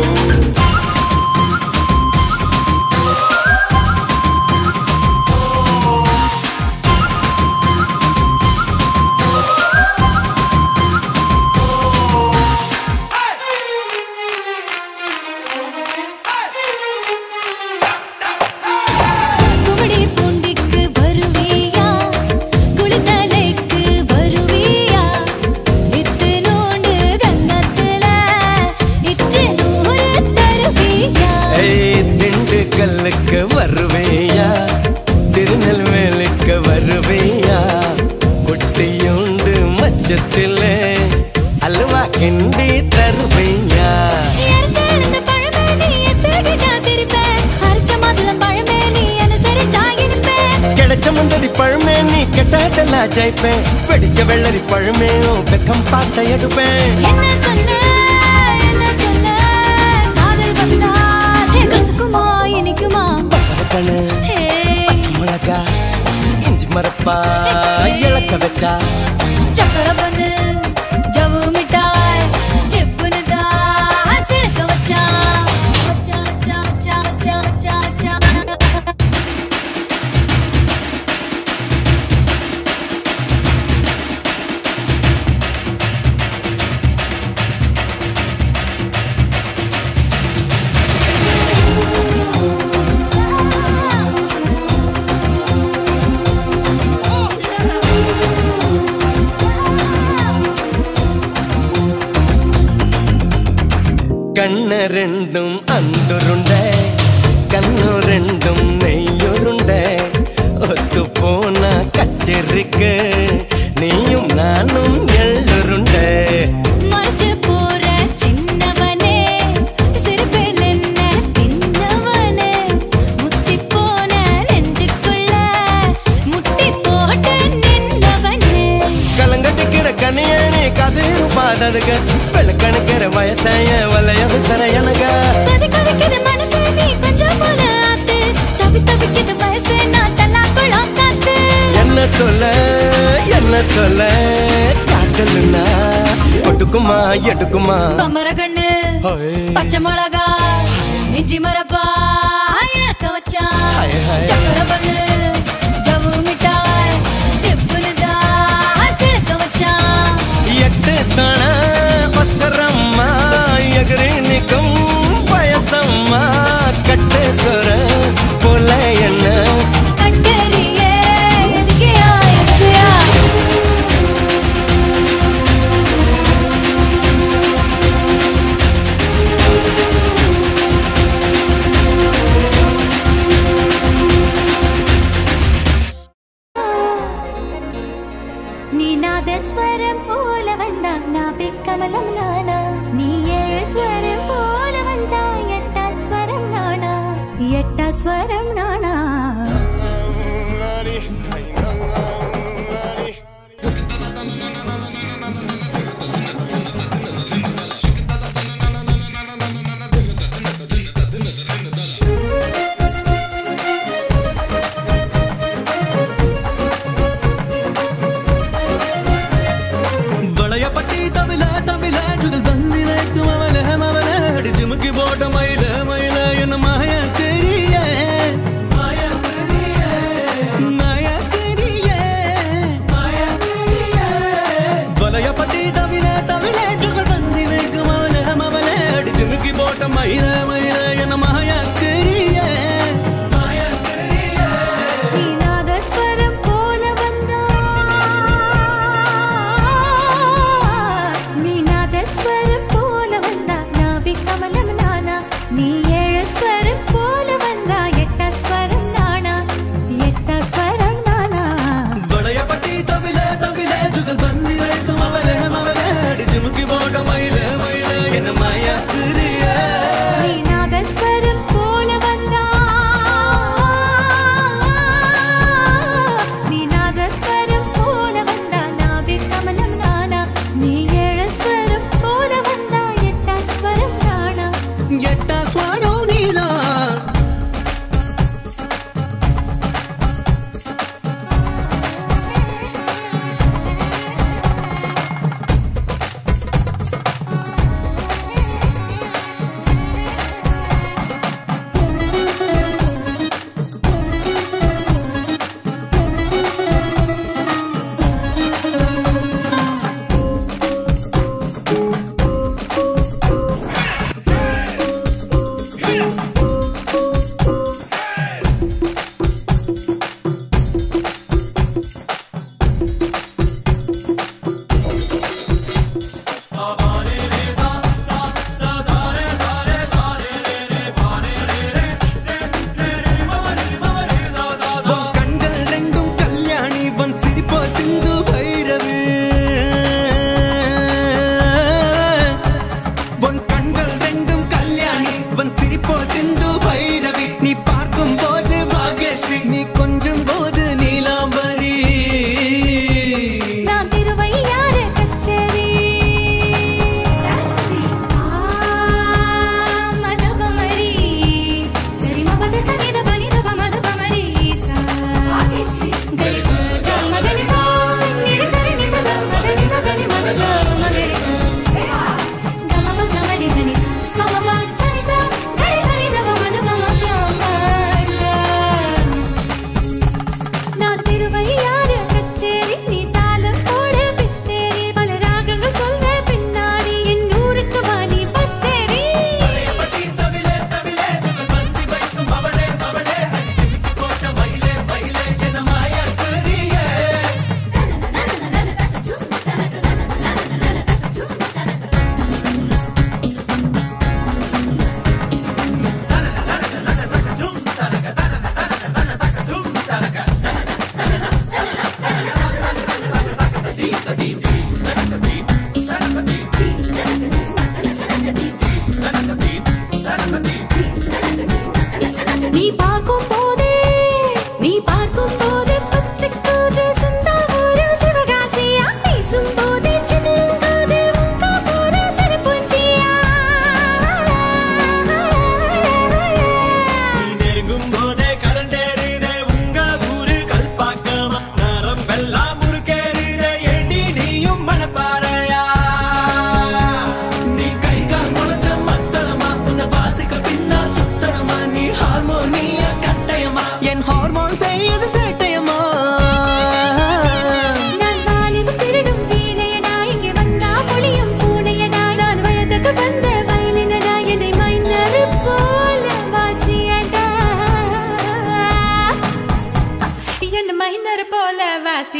குமடி பூண்டிக்கு வருவியா குளித்தலைக்கு வருவியா இத்து நோண்டு கன்னத்துல இச்சு நூறு தருவியா ஏய், திண்டுக்கல்லுக்கு வருவேயா திருநெல்வேலிக்கு வருவேயா குட்டியுண்டு மச்சத்திலே அல்வா கிண்டி தருவேயா எரிஞ்செழுந்த பழமே நீ எத்துக்கிட்டா சிரிப்ப அரைச்ச மாதுளம் பழமே நீ அனுசரிச்சா இனிப்ப கிடைச்ச முந்தரி பழமே நீ கெட்டாதெல்லாம் ஜெயிப்பேன் வெடிச்ச வெள்ளரி பழமே உன் வெக்கம் பார்த்த எடுப்பேன் என்ன சொன்ன என்ன சொன்ன காதல் வந்தால் ஹே, கசக்குமா இனிக்குமா கண்ணு ஹே மிளகா இஞ்சி மரப்பா இழக்க வச்சா சக்கரை சக்கர பண்ணு ஜவ்வு மிட்டாய் சிப்புனு தான் சிலுக்க வச்சான் வச்சான், வச்சான், வச்சான், வச்சான், வச்சான், வச்சான். கண்ண ரெண்டும் அந்துருண்ட கண்ணு ரெண்டும் நெய்யுருண்ட ஒத்து போன கச்சேரிக்கு நீயும் நானும் எள்ளுருண்ட மறைச்சு போற சின்னவனே சிறுபில் என்ன தின்னவனே முத்தி போன நெஞ்சுக்குள்ள முட்டி போட்டு நின்னவனே கலங்கட்டிக்கிற கனியணி கதிரு பாடதுக வெளுக்கணுக்கிற வயசாய வலைய விசர எனக கொதி கொதிக்குது மனசு நீ கொஞ்சம் போல ஆத்து தவி தவிக்குது வயசு நான் தல்லா குளம் காத்து என்ன சொல்ல என்ன சொல்ல காட்டலுன்னா ஒட்டுக்குமா எடுக்குமா பம்பர கண்ணு பச்சை மிளகா இஞ்சி மரப்பா இழக்க வச்சான் ஹாய், ஹாய். சக்கர பண்ணு ஜவ்வு மிட்டாய் சிப்புனு தான் சிலுக்க வச்சான் எட்டு சண அவசரம்மா எகிரி நிற்கும் வயசம்மா கட்டு சொர போல என்ன கண்டறியே எதுக்கியா எதுக்கியா நீ நாதஸ்வரம் போல வந்தா நான் பிக்கமலம் நானா நீ ஏழு ஸ்வரம் போல வந்தா எட்டா ஸ்வரம் நானா எட்டா ஸ்வரம் நானா வளையப்பட்டி தவில தவில ஜுகல் பந்தி வைக்கும் அவல அவல அடி ஜிமுக்கி போட்ட மயில மயில என்ன மாய தெரிய மாய தெரிய வளையப்பட்டி தவில தவில ஜுகல் பந்தி வைக்கும் அவல அவல அடி ஜிமுக்கி போட்ட மயில மயில என்ன மாய தெரிய மாய தெரிய நீ நாதஸ்வரம் போல வந்தா நீ நாதஸ்வரம் போல வந்தா நாவி கமலம் நானா நீ ஏழு ஸ்வரம் போல வந்தா எட்டா ஸ்வரம் நானா எட்டா ஸ்வரம் நானா வளையப்பட்டி தவில தவில ஜுகல் பந்தி வைக்கும் அவல அவல அடி ஜிமுக்கி போட்ட மயில மயில என்ன மாய தெரிய நீ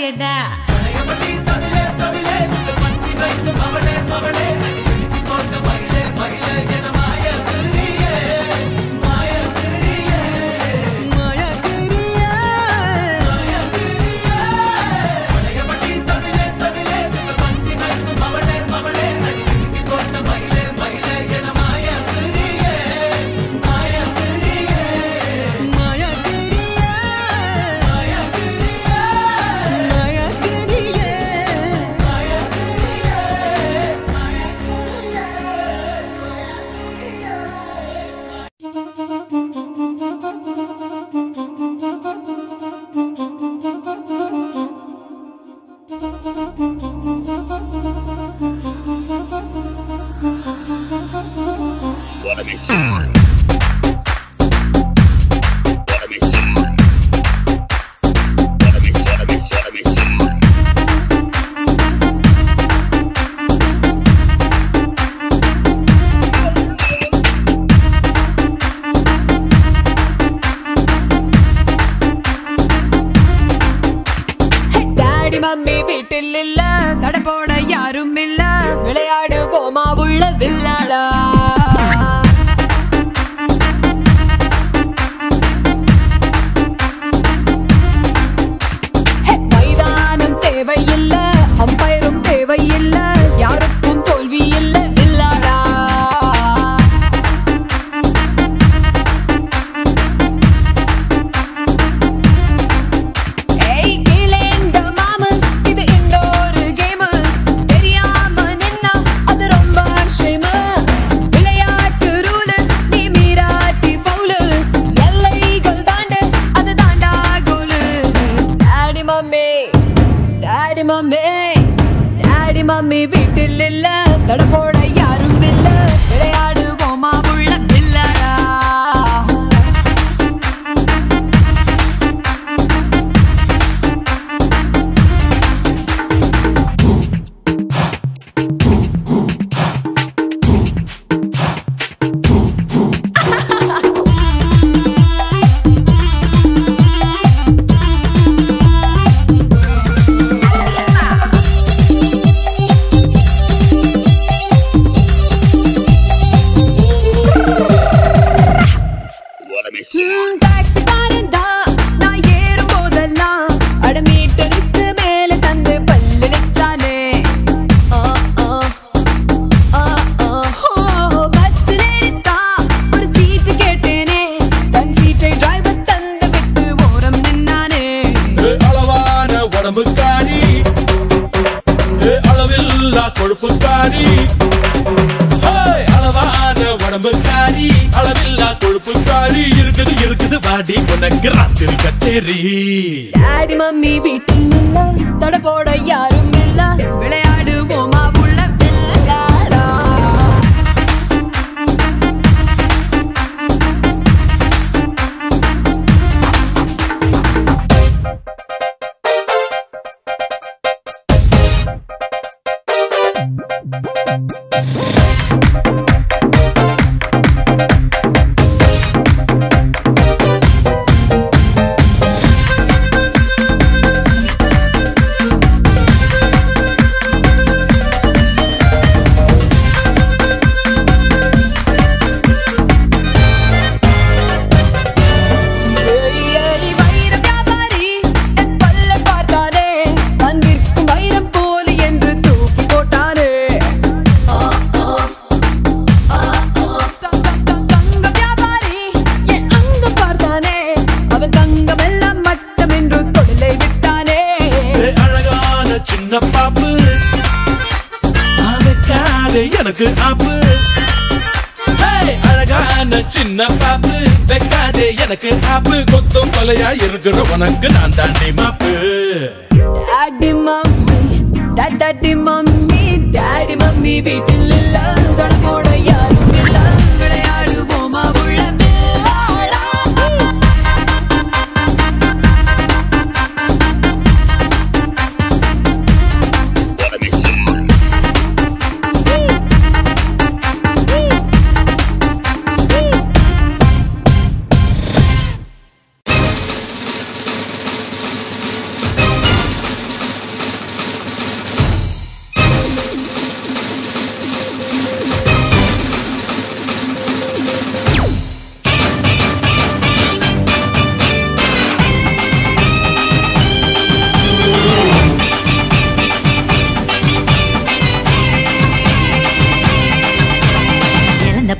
சொல்லுடா டாடி மம்மி வீட்டில் இல்ல தடை போட யாரும் இல்ல விளையாடு போமா உள்ள வில்லாடா ஹே, மைதானம் தேவையில்ல அம்பயரும் தேவையில்ல யாருக்கும் தோல்வி இல்ல வில்லாடா ஏய் கீழேந்த மாமு இது இன்னொரு கேமு தெரியாம நின்னா அது ரொம்ப ஷேமு விளையாட்டு ரூலு நீ மீராட்டி பவுலு எல்லைகள் தாண்டு அது தாண்டா goal daddy mummy daddy mummy daddy mummy வீட்டில் இல்ல தட போட யாரும் இல்ல விளையாடுவோமா உள்ள பிள்ளடா ம், டாக்ஸி காரன்டா, நான் ஏறும் போதெல்லாம் அட மீட்டருக்கு மேல தந்து பல்லு நிச்சானே. ஆ, ஆ, ஆ, ஆ. ஓ, பஸ்ஸில் ஏறித்தா, ஒரு சீட்டு கேட்டேனே. தன் சீட்டை டிரைவர் தந்து விட்டு ஓரம் நின்னானே. ஏ அளவான உடம்புக்காரி ஏ அளவில்லா கொழுப்புக்காரி ஹேய், அளவான உடம்புக்காரி அளவில்லா கொழுப்புக்காரி இருக்குது இருக்குது வாடி உனக்கு ராத்திரி கச்சேரி டாடி மம்மி வீட்டில் இல்ல தட போட யாரும் இல்ல விளையாடுவோமா உள்ள விளையாடா ஏய் வைர வியாபாரி என் பல்ல பார்த்தானே அங்கிருக்கும் வைரம் போல என்று தூக்கி போட்டானே ஆ, ஆ, ஆ, ஆ. தங்க, தங்க, தங்க வியாபாரி என் அங்க பார்த்தானே அவன் தங்கமெல்லாம் மட்டம் என்று தொழிலை விட்டானே ஏ அழகான சின்ன பாப்பு வைக்காதே எனக்கு ஆப்பு ஹேய், அழகான சின்ன பாப்பு வைக்காதே எனக்கு ஆப்பு கொத்தும் கொலையா இருக்கிற உனக்கு நான் தாண்டி மாப்பு daddy mummy daddy mummy daddy mummy வீட்டில் இல்ல தட போட யாரும் இல்ல விளையாடுவோமா உள்ள விளையாடா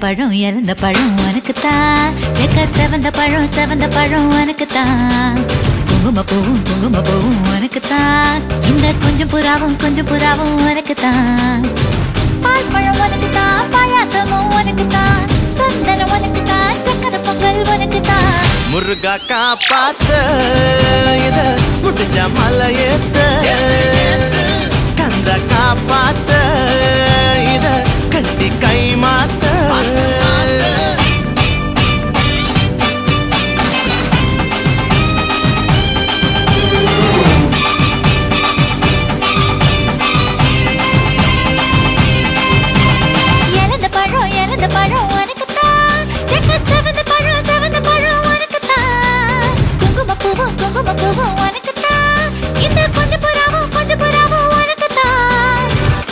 பழம் இறந்த பழம் உனக்கு தான் செக்க செவந்த பழம் செவந்த பழம் உனக்கு தான் குங்கும பூவும் குங்கும பூவும் உனக்கு தான் இந்த கொஞ்சம் புறாவும் கொஞ்சம் புறாவும் உனக்கு தான் பால் பழம் உனக்கு தான் பாயாசமும் உனக்கு தான் சந்தனம் உனக்கு தான் சக்கரை பொங்கல் உனக்கு தான் முருகா காப்பாத்த இத முடிஞ்ச மலையேத்த கந்த காப்பாத்த இத கட்டி கை மாத்த இறந்த பழம் இறந்த பழம் உனக்கு தான் செக்க செவந்த பழம் செவந்த பழம் உனக்கு தான் குங்கும பூவும் குங்கும பூவும் உனக்கு தான் இந்த கொஞ்சம் புறாவும் கொஞ்சம் புறாவும் உனக்கு தான்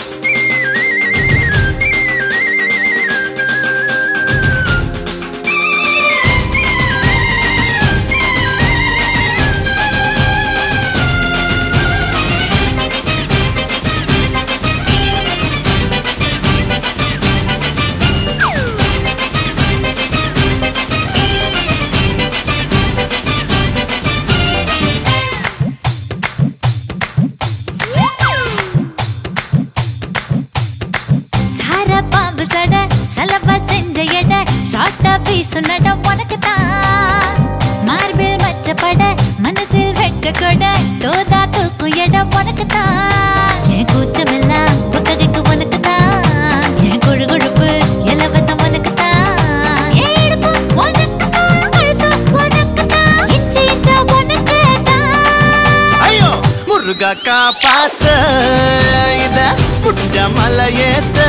சார பாம்பு சட சலவா செஞ்ச எட சாட்டா பீசு நட உனக்கு தான் மார்பில் மச்சப்பட மனசில் வெட்க கொட தோதா தூக்கும் இடம் உனக்கு தான் என் கூச்சமெல்லாம் புத்தகைக்கு உனக்கு தான் என் கொழு கொழுப்பு இலவசம் உனக்கு தான் என் இடுப்பு உனக்கு தான் கழுத்து உனக்கு தான் இச்சு இச்சா உனக்கு தான் ஐயோ முருகா காப்பாத்த இத முடிஞ்ச மலையேத்த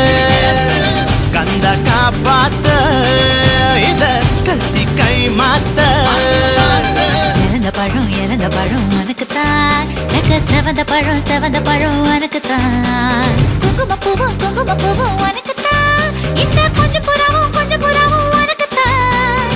கந்த காப்பாத்த இத கட்டி கை மாத்த இறந்த பழம் இறந்த பழம் உனக்கு தான் செக்க செவந்த பழம் செவந்த பழம் உனக்கு தான் குங்கும பூவும் குங்கும பூவும் உனக்கு தான் இந்த கொஞ்சம் புறாவும் கொஞ்சம் புறாவும் உனக்கு தான்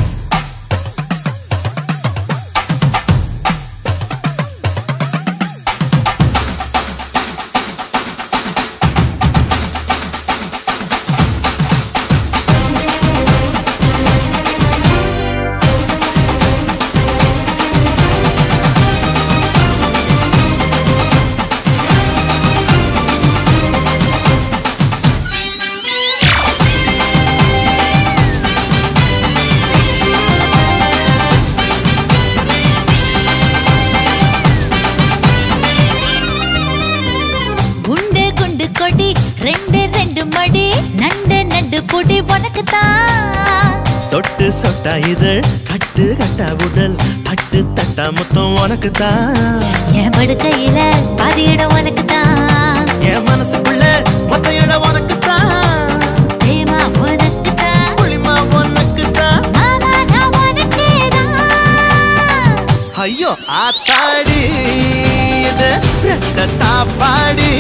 குண்டு குண்டு கொடி ரெண்டு ரெண்டு மடி நண்டு நண்டு பொடி உனக்கு தான் சொட்டு சொட்டா இதழ் கட்டு கட்டா உடல் தட்டு தட்டா முத்தம் உனக்கு தான் என் படுக்கையில பாதி இடம் உனக்கு தான் என் மனசுக்குள்ள மொத்த இடம் உனக்கு தான் பிரேமா உனக்கு தான் புளிமா உனக்கு தான் மாமா நான் உனக்கு தான் ஐயோ ஆத்தாடி இது ரெட்ட தாப்பாடி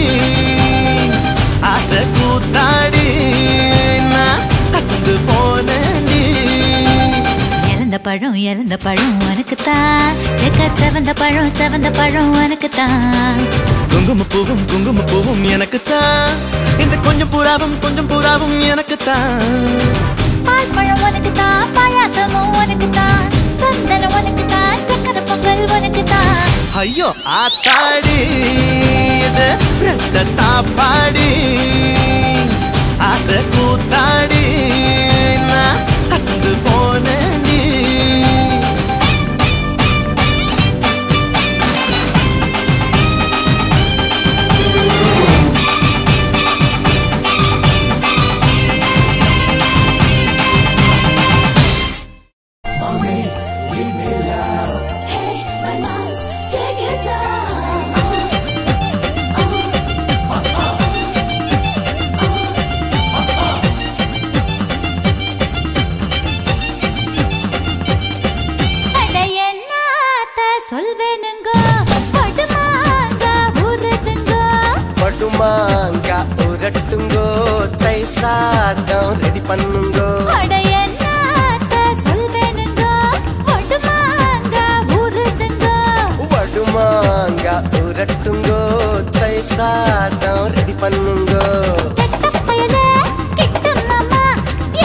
ஆசை கூத்தாடி நான் அசந்து போனேன்டி இறந்த பழம் இறந்த பழம் உனக்கு தான் செக்க செவந்த பழம் செவந்த பழம் உனக்கு தான் குங்கும பூவும் குங்கும பூவும் எனக்கு தான் இந்த கொஞ்சம் புறாவும் கொஞ்சம் புறாவும் எனக்கு தான் பால் பழம் உனக்கு தான் பாயாசமும் உனக்கு தான் சந்தனம் உனக்கு தான் சக்கரை பொங்கல் உனக்கு தான் ஐயோ ஆத்தாடி இது ரெட்ட தாப்பாடி ஆசை கூத்தாடி நான் அசந்து போனேன்டி My mom's check it out. அட என்னாத்த சொல்வேனுங்க படுமாங்க ஊறுதுங்க படுமாங்க உரட்டுங்கோ தை சாதம் ரெடி பண்ணுங்கோ அட என்னாத்த சொல்வேனுங்க படுமாங்க ஊறுதுங்க வடுமாங்க உரட்டுங்கோ தை சாதம் ரெடி பண்ணுங்கோ கெட்ட பயலே கிட்ட மாமா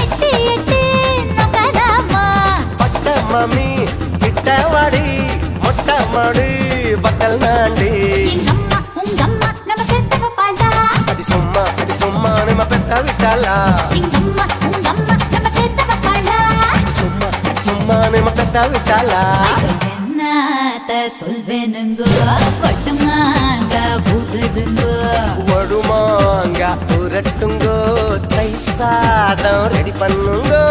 மாமி கிட்ட வாடி மொட்டை மாடு வக்கல் நாண்டி எங்கம்மா உங்கம்மா நம்ம சேர்த்து வைப்பாளா அடி சும்மா அடி சும்மா நம்ம பெத்த விட்டாளா எங்கம்மா உங்கம்மா நம்ம சேர்த்து வைப்பாளா சும்மா அடி சும்மா நம்ம பெத்த விட்டாளா என்னத்த சொல்வேனுங்கோ பட்டுமாங்க புதுதுங்கோ வடுமாங்க புரட்டுங்கோ தை சாதம் ரெடி பண்ணுங்கோ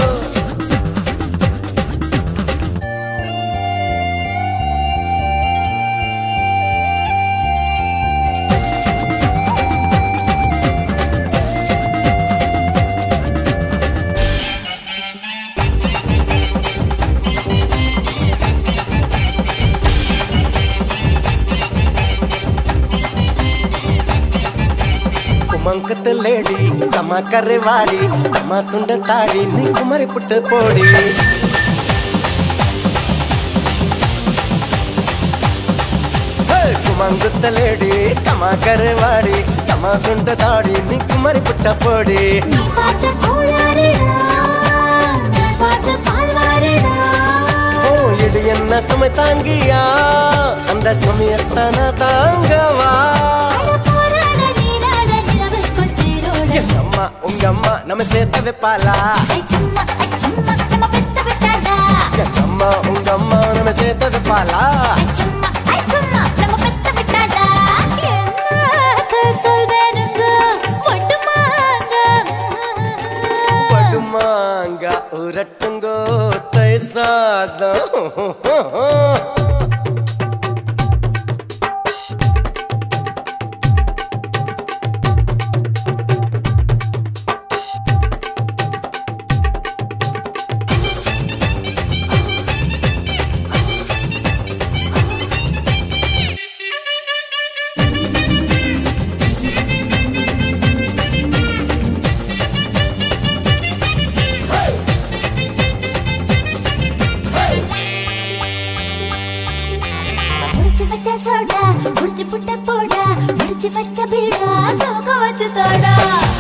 కుమంకత లేడి కమ కర్రెవాడి కమ తుండ తాడి నీ కుమరి పుట్ట పోడి కుమంగుత లేడి కమ కర్రెవాడి కమ తుండ తాడి నీ కుమరి పుట్ట పోడి நீ பார்த்த கோளாறுடா நான் பார்த்த பால்வாறுடா ஓ இது என்ன சுமை தாங்கியா அந்த சுமையத்தான தாங்கவா அட போராட நீராட நிலவுக்குள் தேரோட எங்க அம்மா உங்க அம்மா நம்ம சேர்த்த வைப்பாளா ஐ சும்மா ஐ சும்மா நம்ம பெத்த விட்டாளா எங்க அம்மா உங்க அம்மா நம்ம சேர்த்த வைப்பாளா ஐ சும்மா ஐ சும்மா நம்ம பெத்த விட்டாளா என்னத்த சொல்வேனுங்க ஒட்டுமாங்க படுமாங்க உரட்டுங்கோ தை சாதம் முடிச்சு வச்ச சோடா முடிச்சு புட்ட போடா முடிச்சு வச்ச பீடா சோக வச்சு தோடா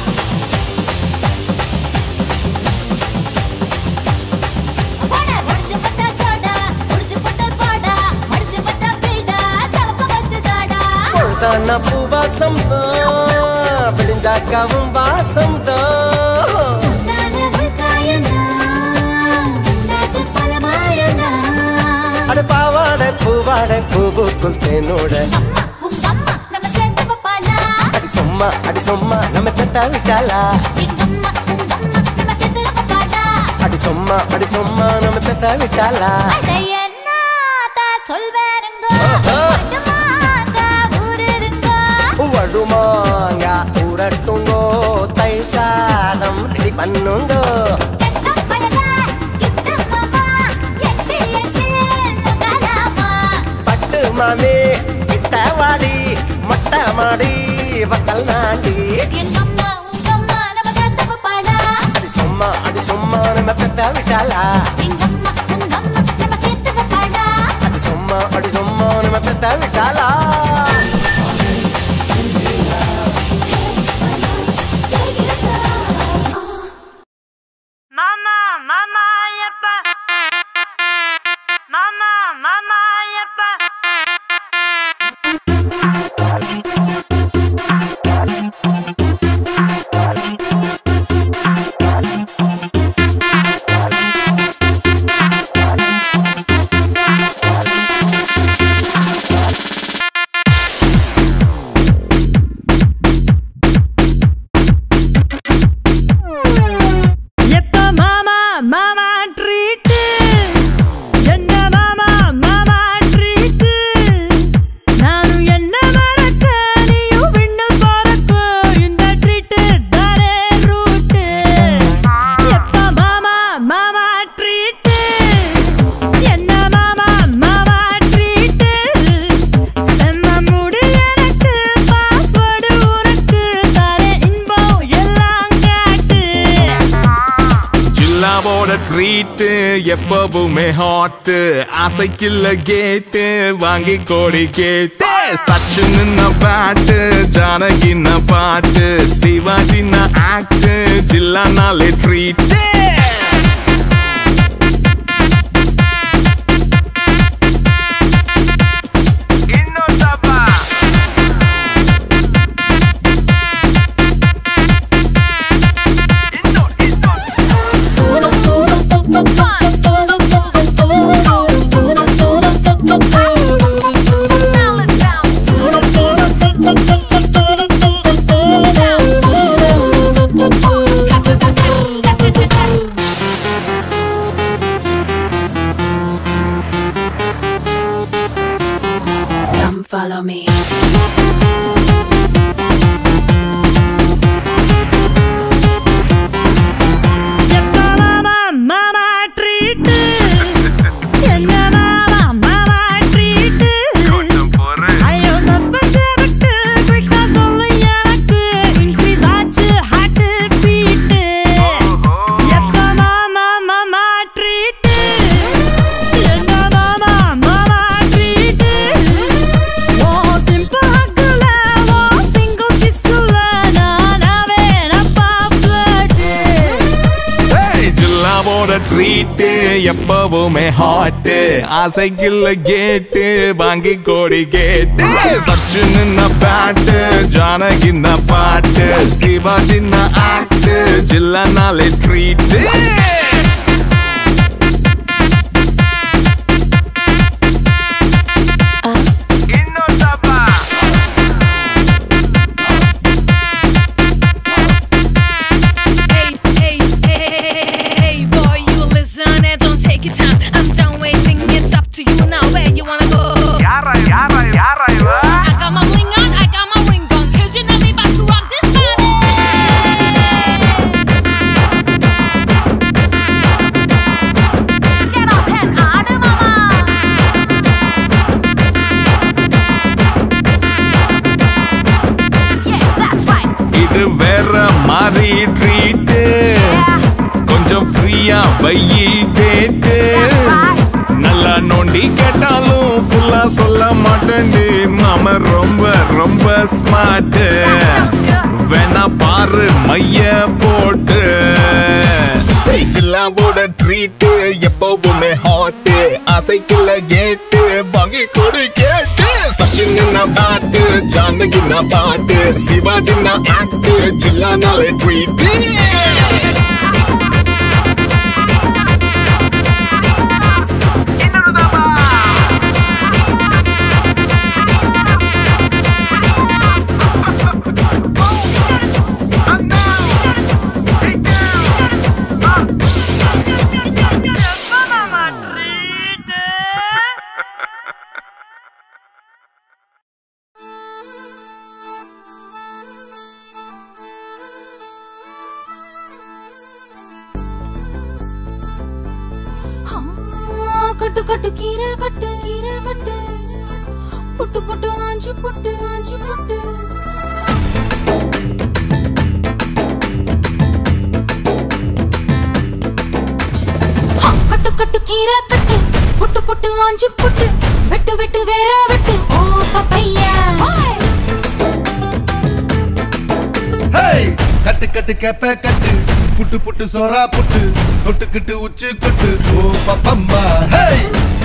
போடா, முடிச்சு வச்ச சோடா, முடிச்சு புட்ட போடா, முடிச்சு வச்ச பீடா, சோக வச்சு தோடா. பொழுதான பூவாசம் தான் விடிஞ்சாக்காவும் வாசம் தான் உன்னால உள்காயம்னா, உன்னாச்சு பலமாயம்னா. அட பாவாடை பூவாடை பூவுக்குள் தேனோட அம்மா, உங்க அம்மா நம்ம சேர்ந்து வைப்பாளா? அடி சும்மா அடி சும்மா நம்ம பெத்த விட்டாளா எங்க அம்மா, உங்க அம்மா நம்ம சேர்ந்து வைப்பாளா? அடி சும்மா அடி சும்மா நம்ம பெத்த விட்டாளா அட என்னத்த சொல்வேனுங்க ஆஹா. மட்டுமாங்க ஊருதுங்க வடுமாங்க உரட்டுங்கோ தை சாதம் ரெடி பண்ணுங்கோ பட்டு மாமி கிட்ட வாடி மொட்டை மாடி வக்கல் நாண்டி அடி சும்மா அடி சும்மா நம்ம பெத்த விட்டாளா அடி சும்மா அடி சும்மா நம்ம பெத்த விட்டாளா Mama, mama, yappa. Mama, mama, yappa. எப்ப மாமா மாமா ட்ரீட் என்ன மாமா மாமா ட்ரீட் நானும் என்ன மறக்க நீயும் விண்ணு போறக்க இந்த ட்ரீட் தானே ரூட் எப்ப மாமா மாமா ட்ரீட் என்ன மாமா மாமா ட்ரீட் செம்ம முடி எனக்கு பாஸ்வேர்டு உனக்கு தாரே இன்பம் எல்லாம் காட்டு ஜில்லாவோட ட்ரீட் எப்பவுமே ஹாட் ஆசைக்குள்ள கேட்டு வாங்கி கோடி கேட்டு சச்சின் பாட்டு ஜானகி பாட்டு சிவாஜி ஆக்ட் ஜில்லானாலே ட்ரீட் on me. எப்ப மாமா மாமா ட்ரீட் என்ன மாமா மாமா ட்ரீட் ஐயோ சஸ்பென்ஸ் எனக்கு குயிக்கா சொல்லு எனக்கு இன்க்ரீஸ் ஆச்சு ஹார்ட் பீட் எப்ப மாமா மாமா ட்ரீட் என்ன மாமா மாமா ட்ரீட் ஓ சிம்பிள் ஹக்குல ஓ சிங்கிள் கிஸ்ல நானாவே நப்பா ஃப்ளட் ஜில்லாவோட ட்ரீட்டு எப்பவுமே ஹாட்டு ஆசைக்குள்ள கேட்டு வாங்கி கோடி கேட்டு சச்சின் பேட்டு ஜானகின்ன பாட்டு சிவாஜின்ன ஆக்ட் ஜில்லனாலே treat Hey, hey, hey, hey, boy, you listen and don't take your time. I'm done waiting, it's up to you now. Where you wanna go? I got my bling on, I got my ring on. Cause you know me about to rock this body. Get up and ஆடு மாமா. Yeah, that's right. இது வேற மாதிரி treat கொஞ்சம் ஃப்ரீயா வையி date நல்லா நோண்டி கேட்டாலும் ஃபுல்லா சொல்ல மாட்டேன்டி மாம ரொம்ப ரொம்ப ஸ்மார்ட் வேணா பாரு மைய போட்டு ஜில்லாவோட ட்ரீட்டு எப்பவுமே ஹாட்டு ஆசைக்குள்ள கேட்டு வாங்கி கொடு கேட்டு சச்சின் பாட்டு ஜானகி பாட்டு சிவாஜி ஆக்ட் ஜில்லானாலே ட்ரீட்டு கட்டு கட்டு கீரை கட்டு கீரை கட்டு புட்டு புட்டு ஆஞ்சு புட்டு ஆஞ்சு புட்டு ஹா, கட்டு கட்டு கீரை கட்டு புட்டு புட்டு ஆஞ்சு புட்டு வெட்டு வெட்டு வேற வெட்டு ஓ பப்பையா ஹேய் கட்டு கட்டு கேப்ப கட்டு புட்டு புட்டு சோறா புட்டு தொட்டுக்கிட்டு உச்சு கொட்டு ஓ பப்பம்மா ஹேய்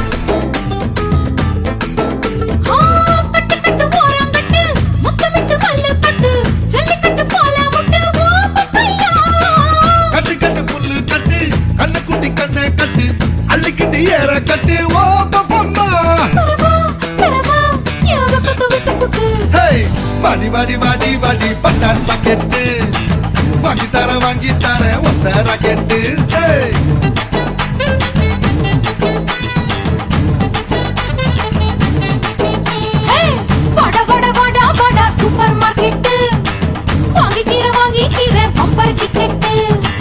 ஆ, கட்டு கட்டு ஓரம் கட்டு முத்து விட்டு மல்லு கட்டு ஜல்லிக்கட்டு போல முட்டு ஓ பப்பையா கட்டு கட்டு புல்லு கட்டு கண்ணு குட்டி கண்ணை கட்டு அள்ளிக்கிட்டு ஏற கட்டு ஓ பப்பம்மா பெறவா யோக கட்டு விட்டு புட்டு ஹேய் வாடி வாடி வாடி வாடி பட்டாஸ் பாக்கெட்டு வாங்கி தர வாங்கி தர ஒத்த ராக்கெட்டு ஹேய் ஏய், வட வட வட வட சூப்பர் மார்க்கெட்டு வாங்கி கீரை வாங்கி கீரை பம்பர் டிக்கெட்டு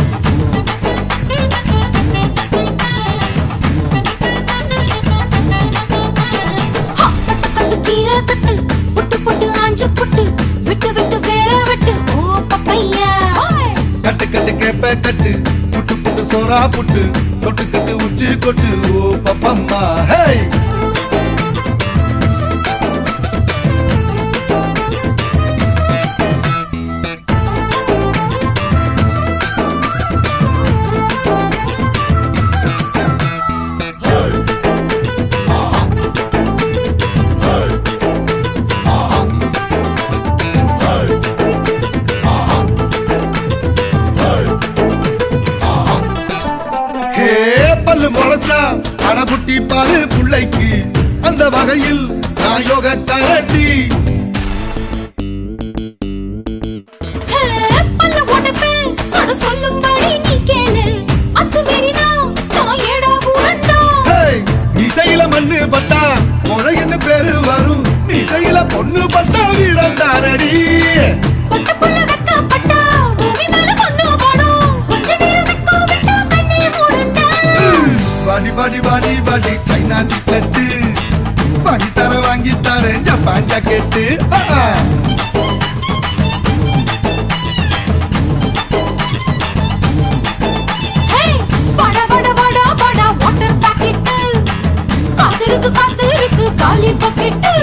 ஹா, கட்டு கட்டு கீரை கட்டு புட்டு புட்டு ஆஞ்சு புட்டு விட்டு விட்டு வேற விட்டு ஓ பப்பையா கட்டு கட்டு கேப்ப கட்டு புட்டு புட்டு சோறா புட்டு தொட்டுக்கிட்டு உச்சி கொட்டு ஓ பப்பம்மா ஹேய் ஹே பல்லு முளைச்சா அடபுட்டி பாரு புள்ளைக்கு அந்த வகையில் நான் யோக கரண்டி ஹே, பல்ல உடைப்பேன் அட சொல்லும்படி நீ கேளு அத்துமீறினா நான் ஏடா கூடண்டா ஹேய் மிசையில மண்ணு பட்டா முளைன்னு பேரு வரும் மிசையில பொண்ணு பட்ட வீரம் தானடி பாடி பாடி பாடி பாடி சைனா சிக்லெட்டு வாங்கி தர வாங்கி தரேன் ஜப்பான் ஜாக்கெட்டு ஆ, ஆ. காலி பக்கெட்டு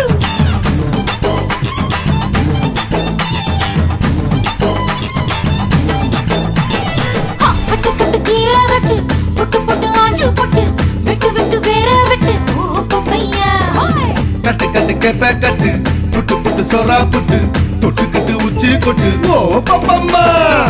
கட்டு கட்டு கீரை வெட்டு புட்டு புட்டு ஆஞ்சு புட்டு விட்டு விட்டு வேற விட்டு ஓ பப்பையா கட்டு கட்டு கேப்ப கட்டு புட்டு புட்டு சொரா புட்டு தொட்டுக்கிட்டு உச்சி கொட்டு ஓ பப்பம்மா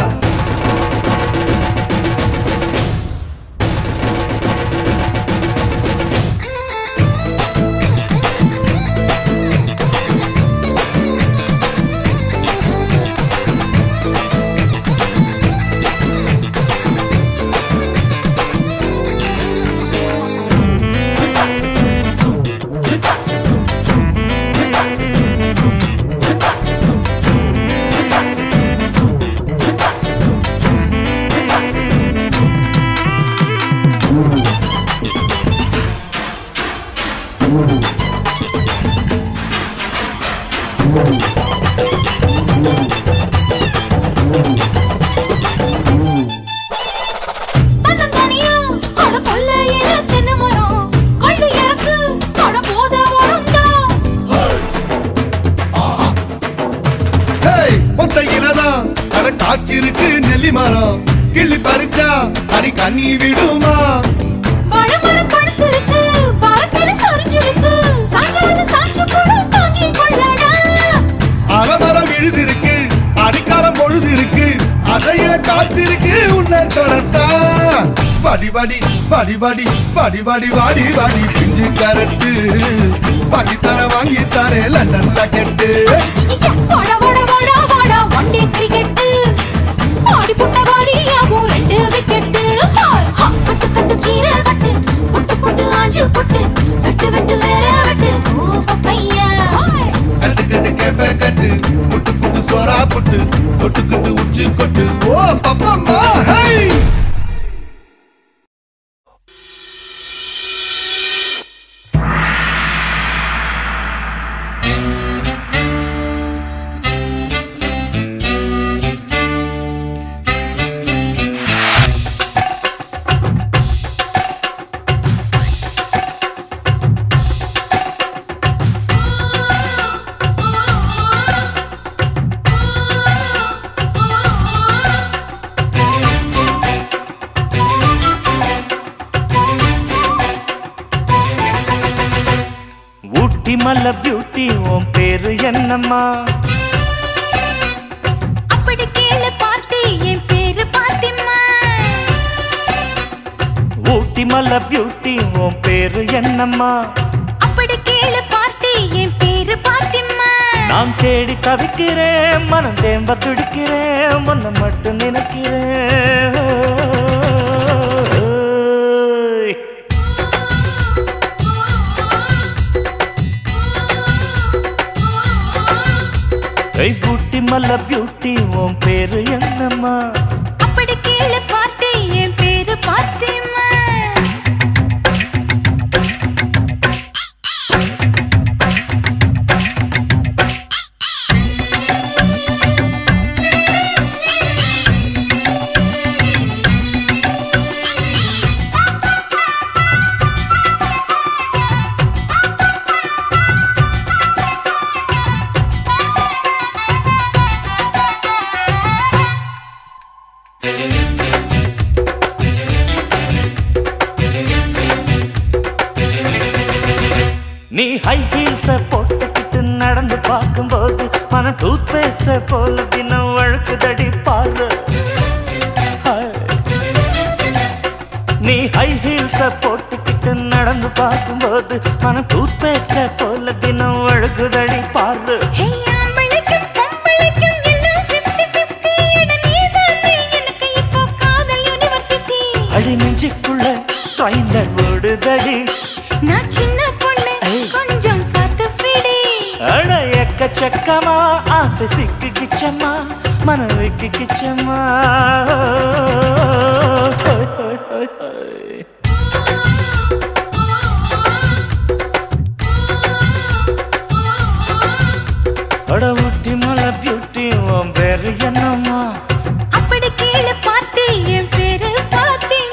தன்னந்தனியா அட கொல்லையில தென்னை மரம் கொள்ளு இறக்கு அட போத வருண்டா ஹேய் ஒத்தையிலதான் அட காய்ச்சிருக்கு நெல்லி மரம் கிள்ளி பறிச்சா அடி கண்ணி விடுமா வாழைமரம் பழுத்திருக்கு பழத்தில சொரிஞ்சிருக்கு சாஞ்சாலும் சாஞ்சு போடு தாங்கி கொள்ளடா அலமரம் விழுதிருக்கு அடிக்காலம் பொழுது இருக்கு அதைய காத்திருக்கு உன்னை தொடத்தா படி படி படி படி படி படி வாடி வாடி பிஞ்சு கரட்டு வாங்கி தர வாங்கி தரே லண்டன்ல கெட்டு வாடா வாடா வாடா வாடா ஒன் டே கிரிக்கெட் ஆடி புட்ட காலியாகும் ரெண்டு விக்கெட் கட்டு கட்டு கீரை கட்டு புட்டு புட்டு ஆஞ்சு புட்டு வெட்டு வெட்டு வேற வெட்டு ஓ பப்பையா கட்டு கட்டு கேப்ப கட்டு புட்டு புட்டு சோறா புட்டு தொட்டுக்கிட்டு உச்சி கொட்டு ஓ பப்பம்மா ஹை ஊட்டி மல்ல பியூட்டி உன் பேரு என்னம்மா அப்படி கேளு பார்த்தி என் பேரு பாத்திமா ஊட்டி மல்ல பியூட்டி உன் பேரு என்னம்மா அப்படி கேளு பார்த்தி என் பேரு பாத்திமா நான் தேடி தவிக்கிறேன் மனம் தேம்ப துடிக்கிறேன் உன்னை மட்டும் நினைக்கிறேன் ஏய் ஊட்டி மல்ல பியூட்டி உன் பேரு என்னம்மா அப்படி கேளு பார்த்தி என் பேரு பாத்திமா நீ ஹை ஹீல்ஸ போட்டுக்கிட்டு நடந்து பார்க்கும்போது மனம் டூத் பேஸ்ட போல தினம் வழுக்குதடி பாரு ஹாய். நீ ஹை ஹீல்ஸ போட்டுக்கிட்டு நடந்து பார்க்கும்போது மனம் டூத் பேஸ்ட போல தினம் வழுக்குதடி பாரு ஆம்பளைக்கும் பொம்பளைக்கும் எல்லாம் 50-50 என நீதானே எனக்கு இப்போ காதல் யூனிவர்சிட்டி அடி நெஞ்சுக்குள்ள ட்ரைலர் ஓடுதடி நான் சின்ன பொண்ணு கொஞ்சம் பார்த்து பிடி அட எக்க எக்கச்சக்கமா ஆசை சிக்கு கிச்சம்மா மனம் வைக்கு கிச்சம்மா அட ஊட்டி மலை பியூட்டி உன் பேரு என்னம்மா அப்படி கீழே பார்த்து என் பேரு பாத்தீங்க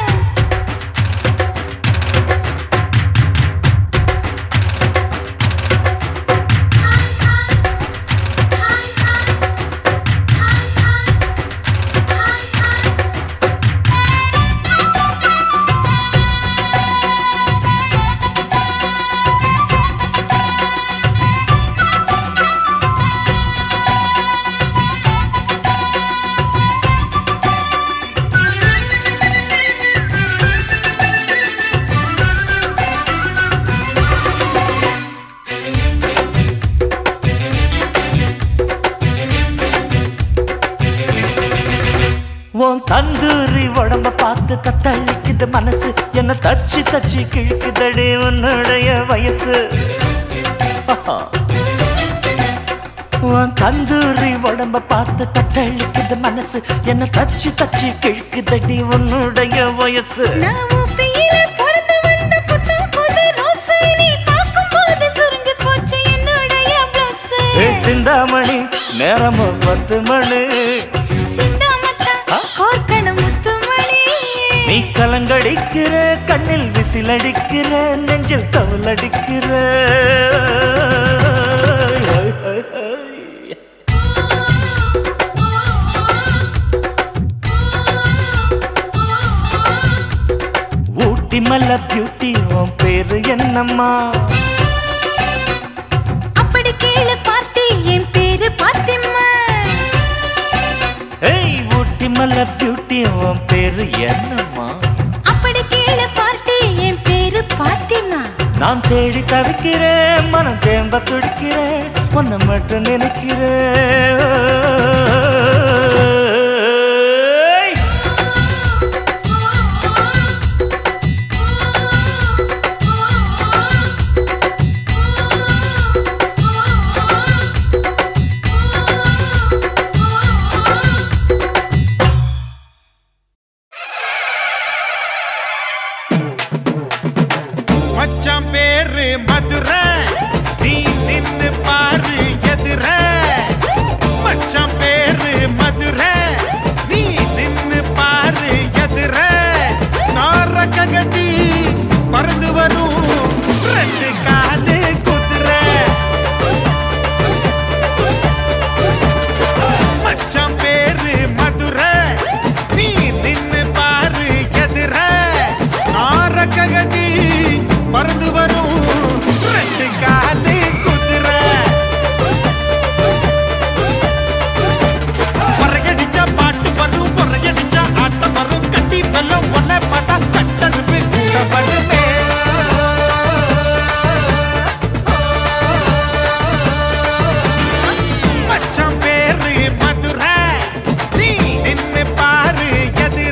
உன் தந்தூரி உடம்ப பார்த்து தத்தளிக்குது மனசு என்ன தச்சு தச்சு கிழக்குதடி உன்னுடைய வயசு உன் தந்தூரி உடம்ப பார்த்து தத்தளிக்குது மனசு என்ன தச்சு தச்சு கிழக்குதடி உன்னுடைய வயசு நான் ஊப்பியில பிறந்து வந்த புத்தம் புது ரோசு நீ பார்க்கும்போது சுருங்கி போச்சு என்னுடைய blouse. ஏ சிந்தாமணி நேரமும் பத்து மணி சிந்தாமத்தா, கோர்க்கணும் முத்துமணி. நீ கலங்கடிக்கிற கண்ணில் விசிலடிக்கிற நெஞ்சில் தவளடிக்கிற ஊட்டி மல்ல பியூட்டி உன் பேரு என்னம்மா அப்படி கீழே பார்த்து என் பேரு பாத்திம்மா. ஏய் ஊட்டி மல்ல பியூட்டி உன் பேரு என்னம்மா அப்படி கீழே பார்த்து என் பேரு பாத்திமா. நான் தேடி தவிக்கிறேன் மனம் தேம்ப துடிக்கிறேன் உன்னை மட்டும் நினைக்கிறேன் மச்சான் பேரு மதுரை நீ நின்னு பாரு எதிர மச்சான் பேரு மதுரை நீ நின்னு பாரு எதிர நாரக்க கட்டி பறந்து வரும் ரெண்டு காலு குதிரை மச்சான் பேரு மதுரை நீ நின்னு பாரு எதிர நாரக்க கட்டி பறந்து வரும் ரெண்டு காலு குதிரை பொறையடிச்சா பாட்டு வரும் பொறையடிச்சா ஆட்டம் வரும் கட்டி வெள்ளம் ஒன்ன பார்த்தா கட்டருப்பு கூட வருமே மச்சான் பேரு மதுரை நீ நின்னு பாரு எதிர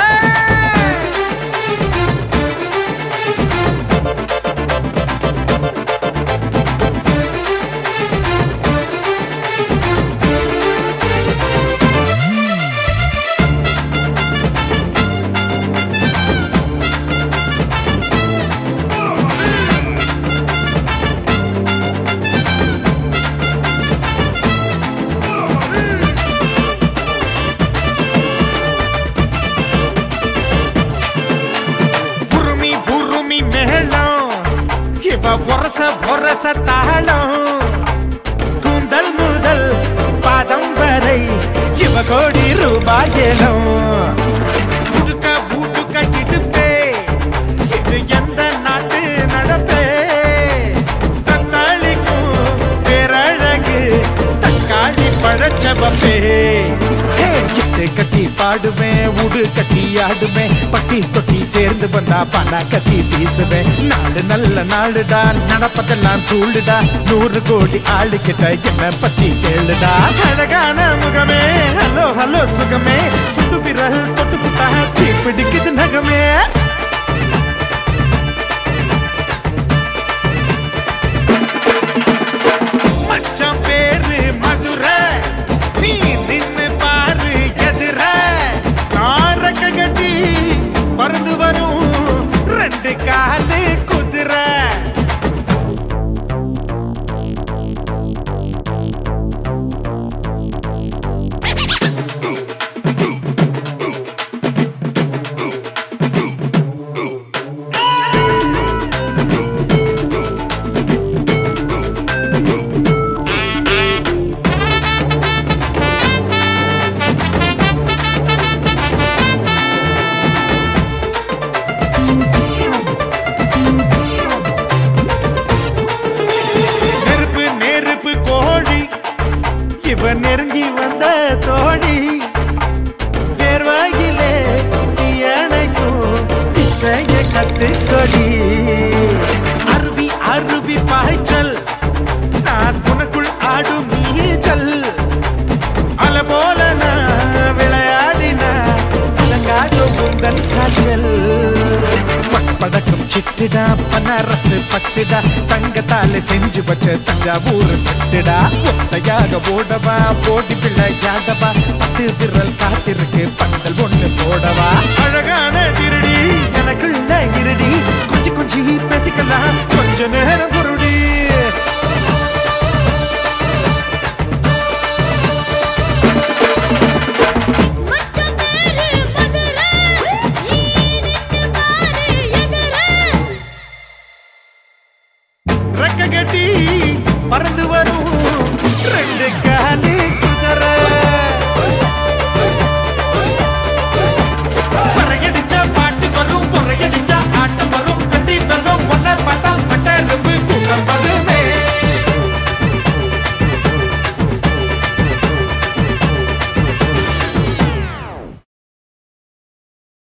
புருமி புருமி மேளம் இவ பொரச பொரச தாளம் கூந்தல் முதல் பாதம் வரை இவ கோடி ரூபாய் ஏலம் புதுக்க பூட்டுக்க இடுப்பே இது எந்த நாட்டு நடப்பே தத்தாளிக்கும் பேரழகு தக்காளி பழச்சவப்பே ஹே, இட்டு கட்டி பாடுவேன் உடு கட்டி ஆடுவேன் பட்டி தொட்டி சேர்ந்து வந்தா பணா கத்தி வீசுவேன் நாலு நல்ல நாளுடா நடப்பதெல்லாம் தூளுடா நூறு கோடி ஆளு கிட்ட என்ன பத்தி கேளுடா அழகான முகமே ஹலோ ஹலோ சுகமே சுட்டு விரல் தொட்டு புட்டா தீ பிடிக்குது நகமே மச்ச வித்தைய கத்துக்கொடி அருவி அருவி பாய்ச்சல் நான் உனக்குள் ஆடும் நீச்சல் அல போல நான் விளையாடினா அலங்காடும் உந்தன் காய்ச்சல் படக்கும் சிட்டுடா பனரசு பட்டுடா தங்கத்தால செஞ்சு வச்ச தஞ்சாவூர் பட்டுடா ஒத்தையாக ஓடவா போடி விளையாடவா பத்து விரல் காத்திருக்கு பந்தல் ஒண்ணு போடவா அழகான திருடி எனக்குள்ள இருடி கொஞ்சி கொஞ்சி பேசிக்கலாம் கொஞ்ச நேரம் குருடி ரெக்க கட்டி பறந்து வரும் ரெண்டு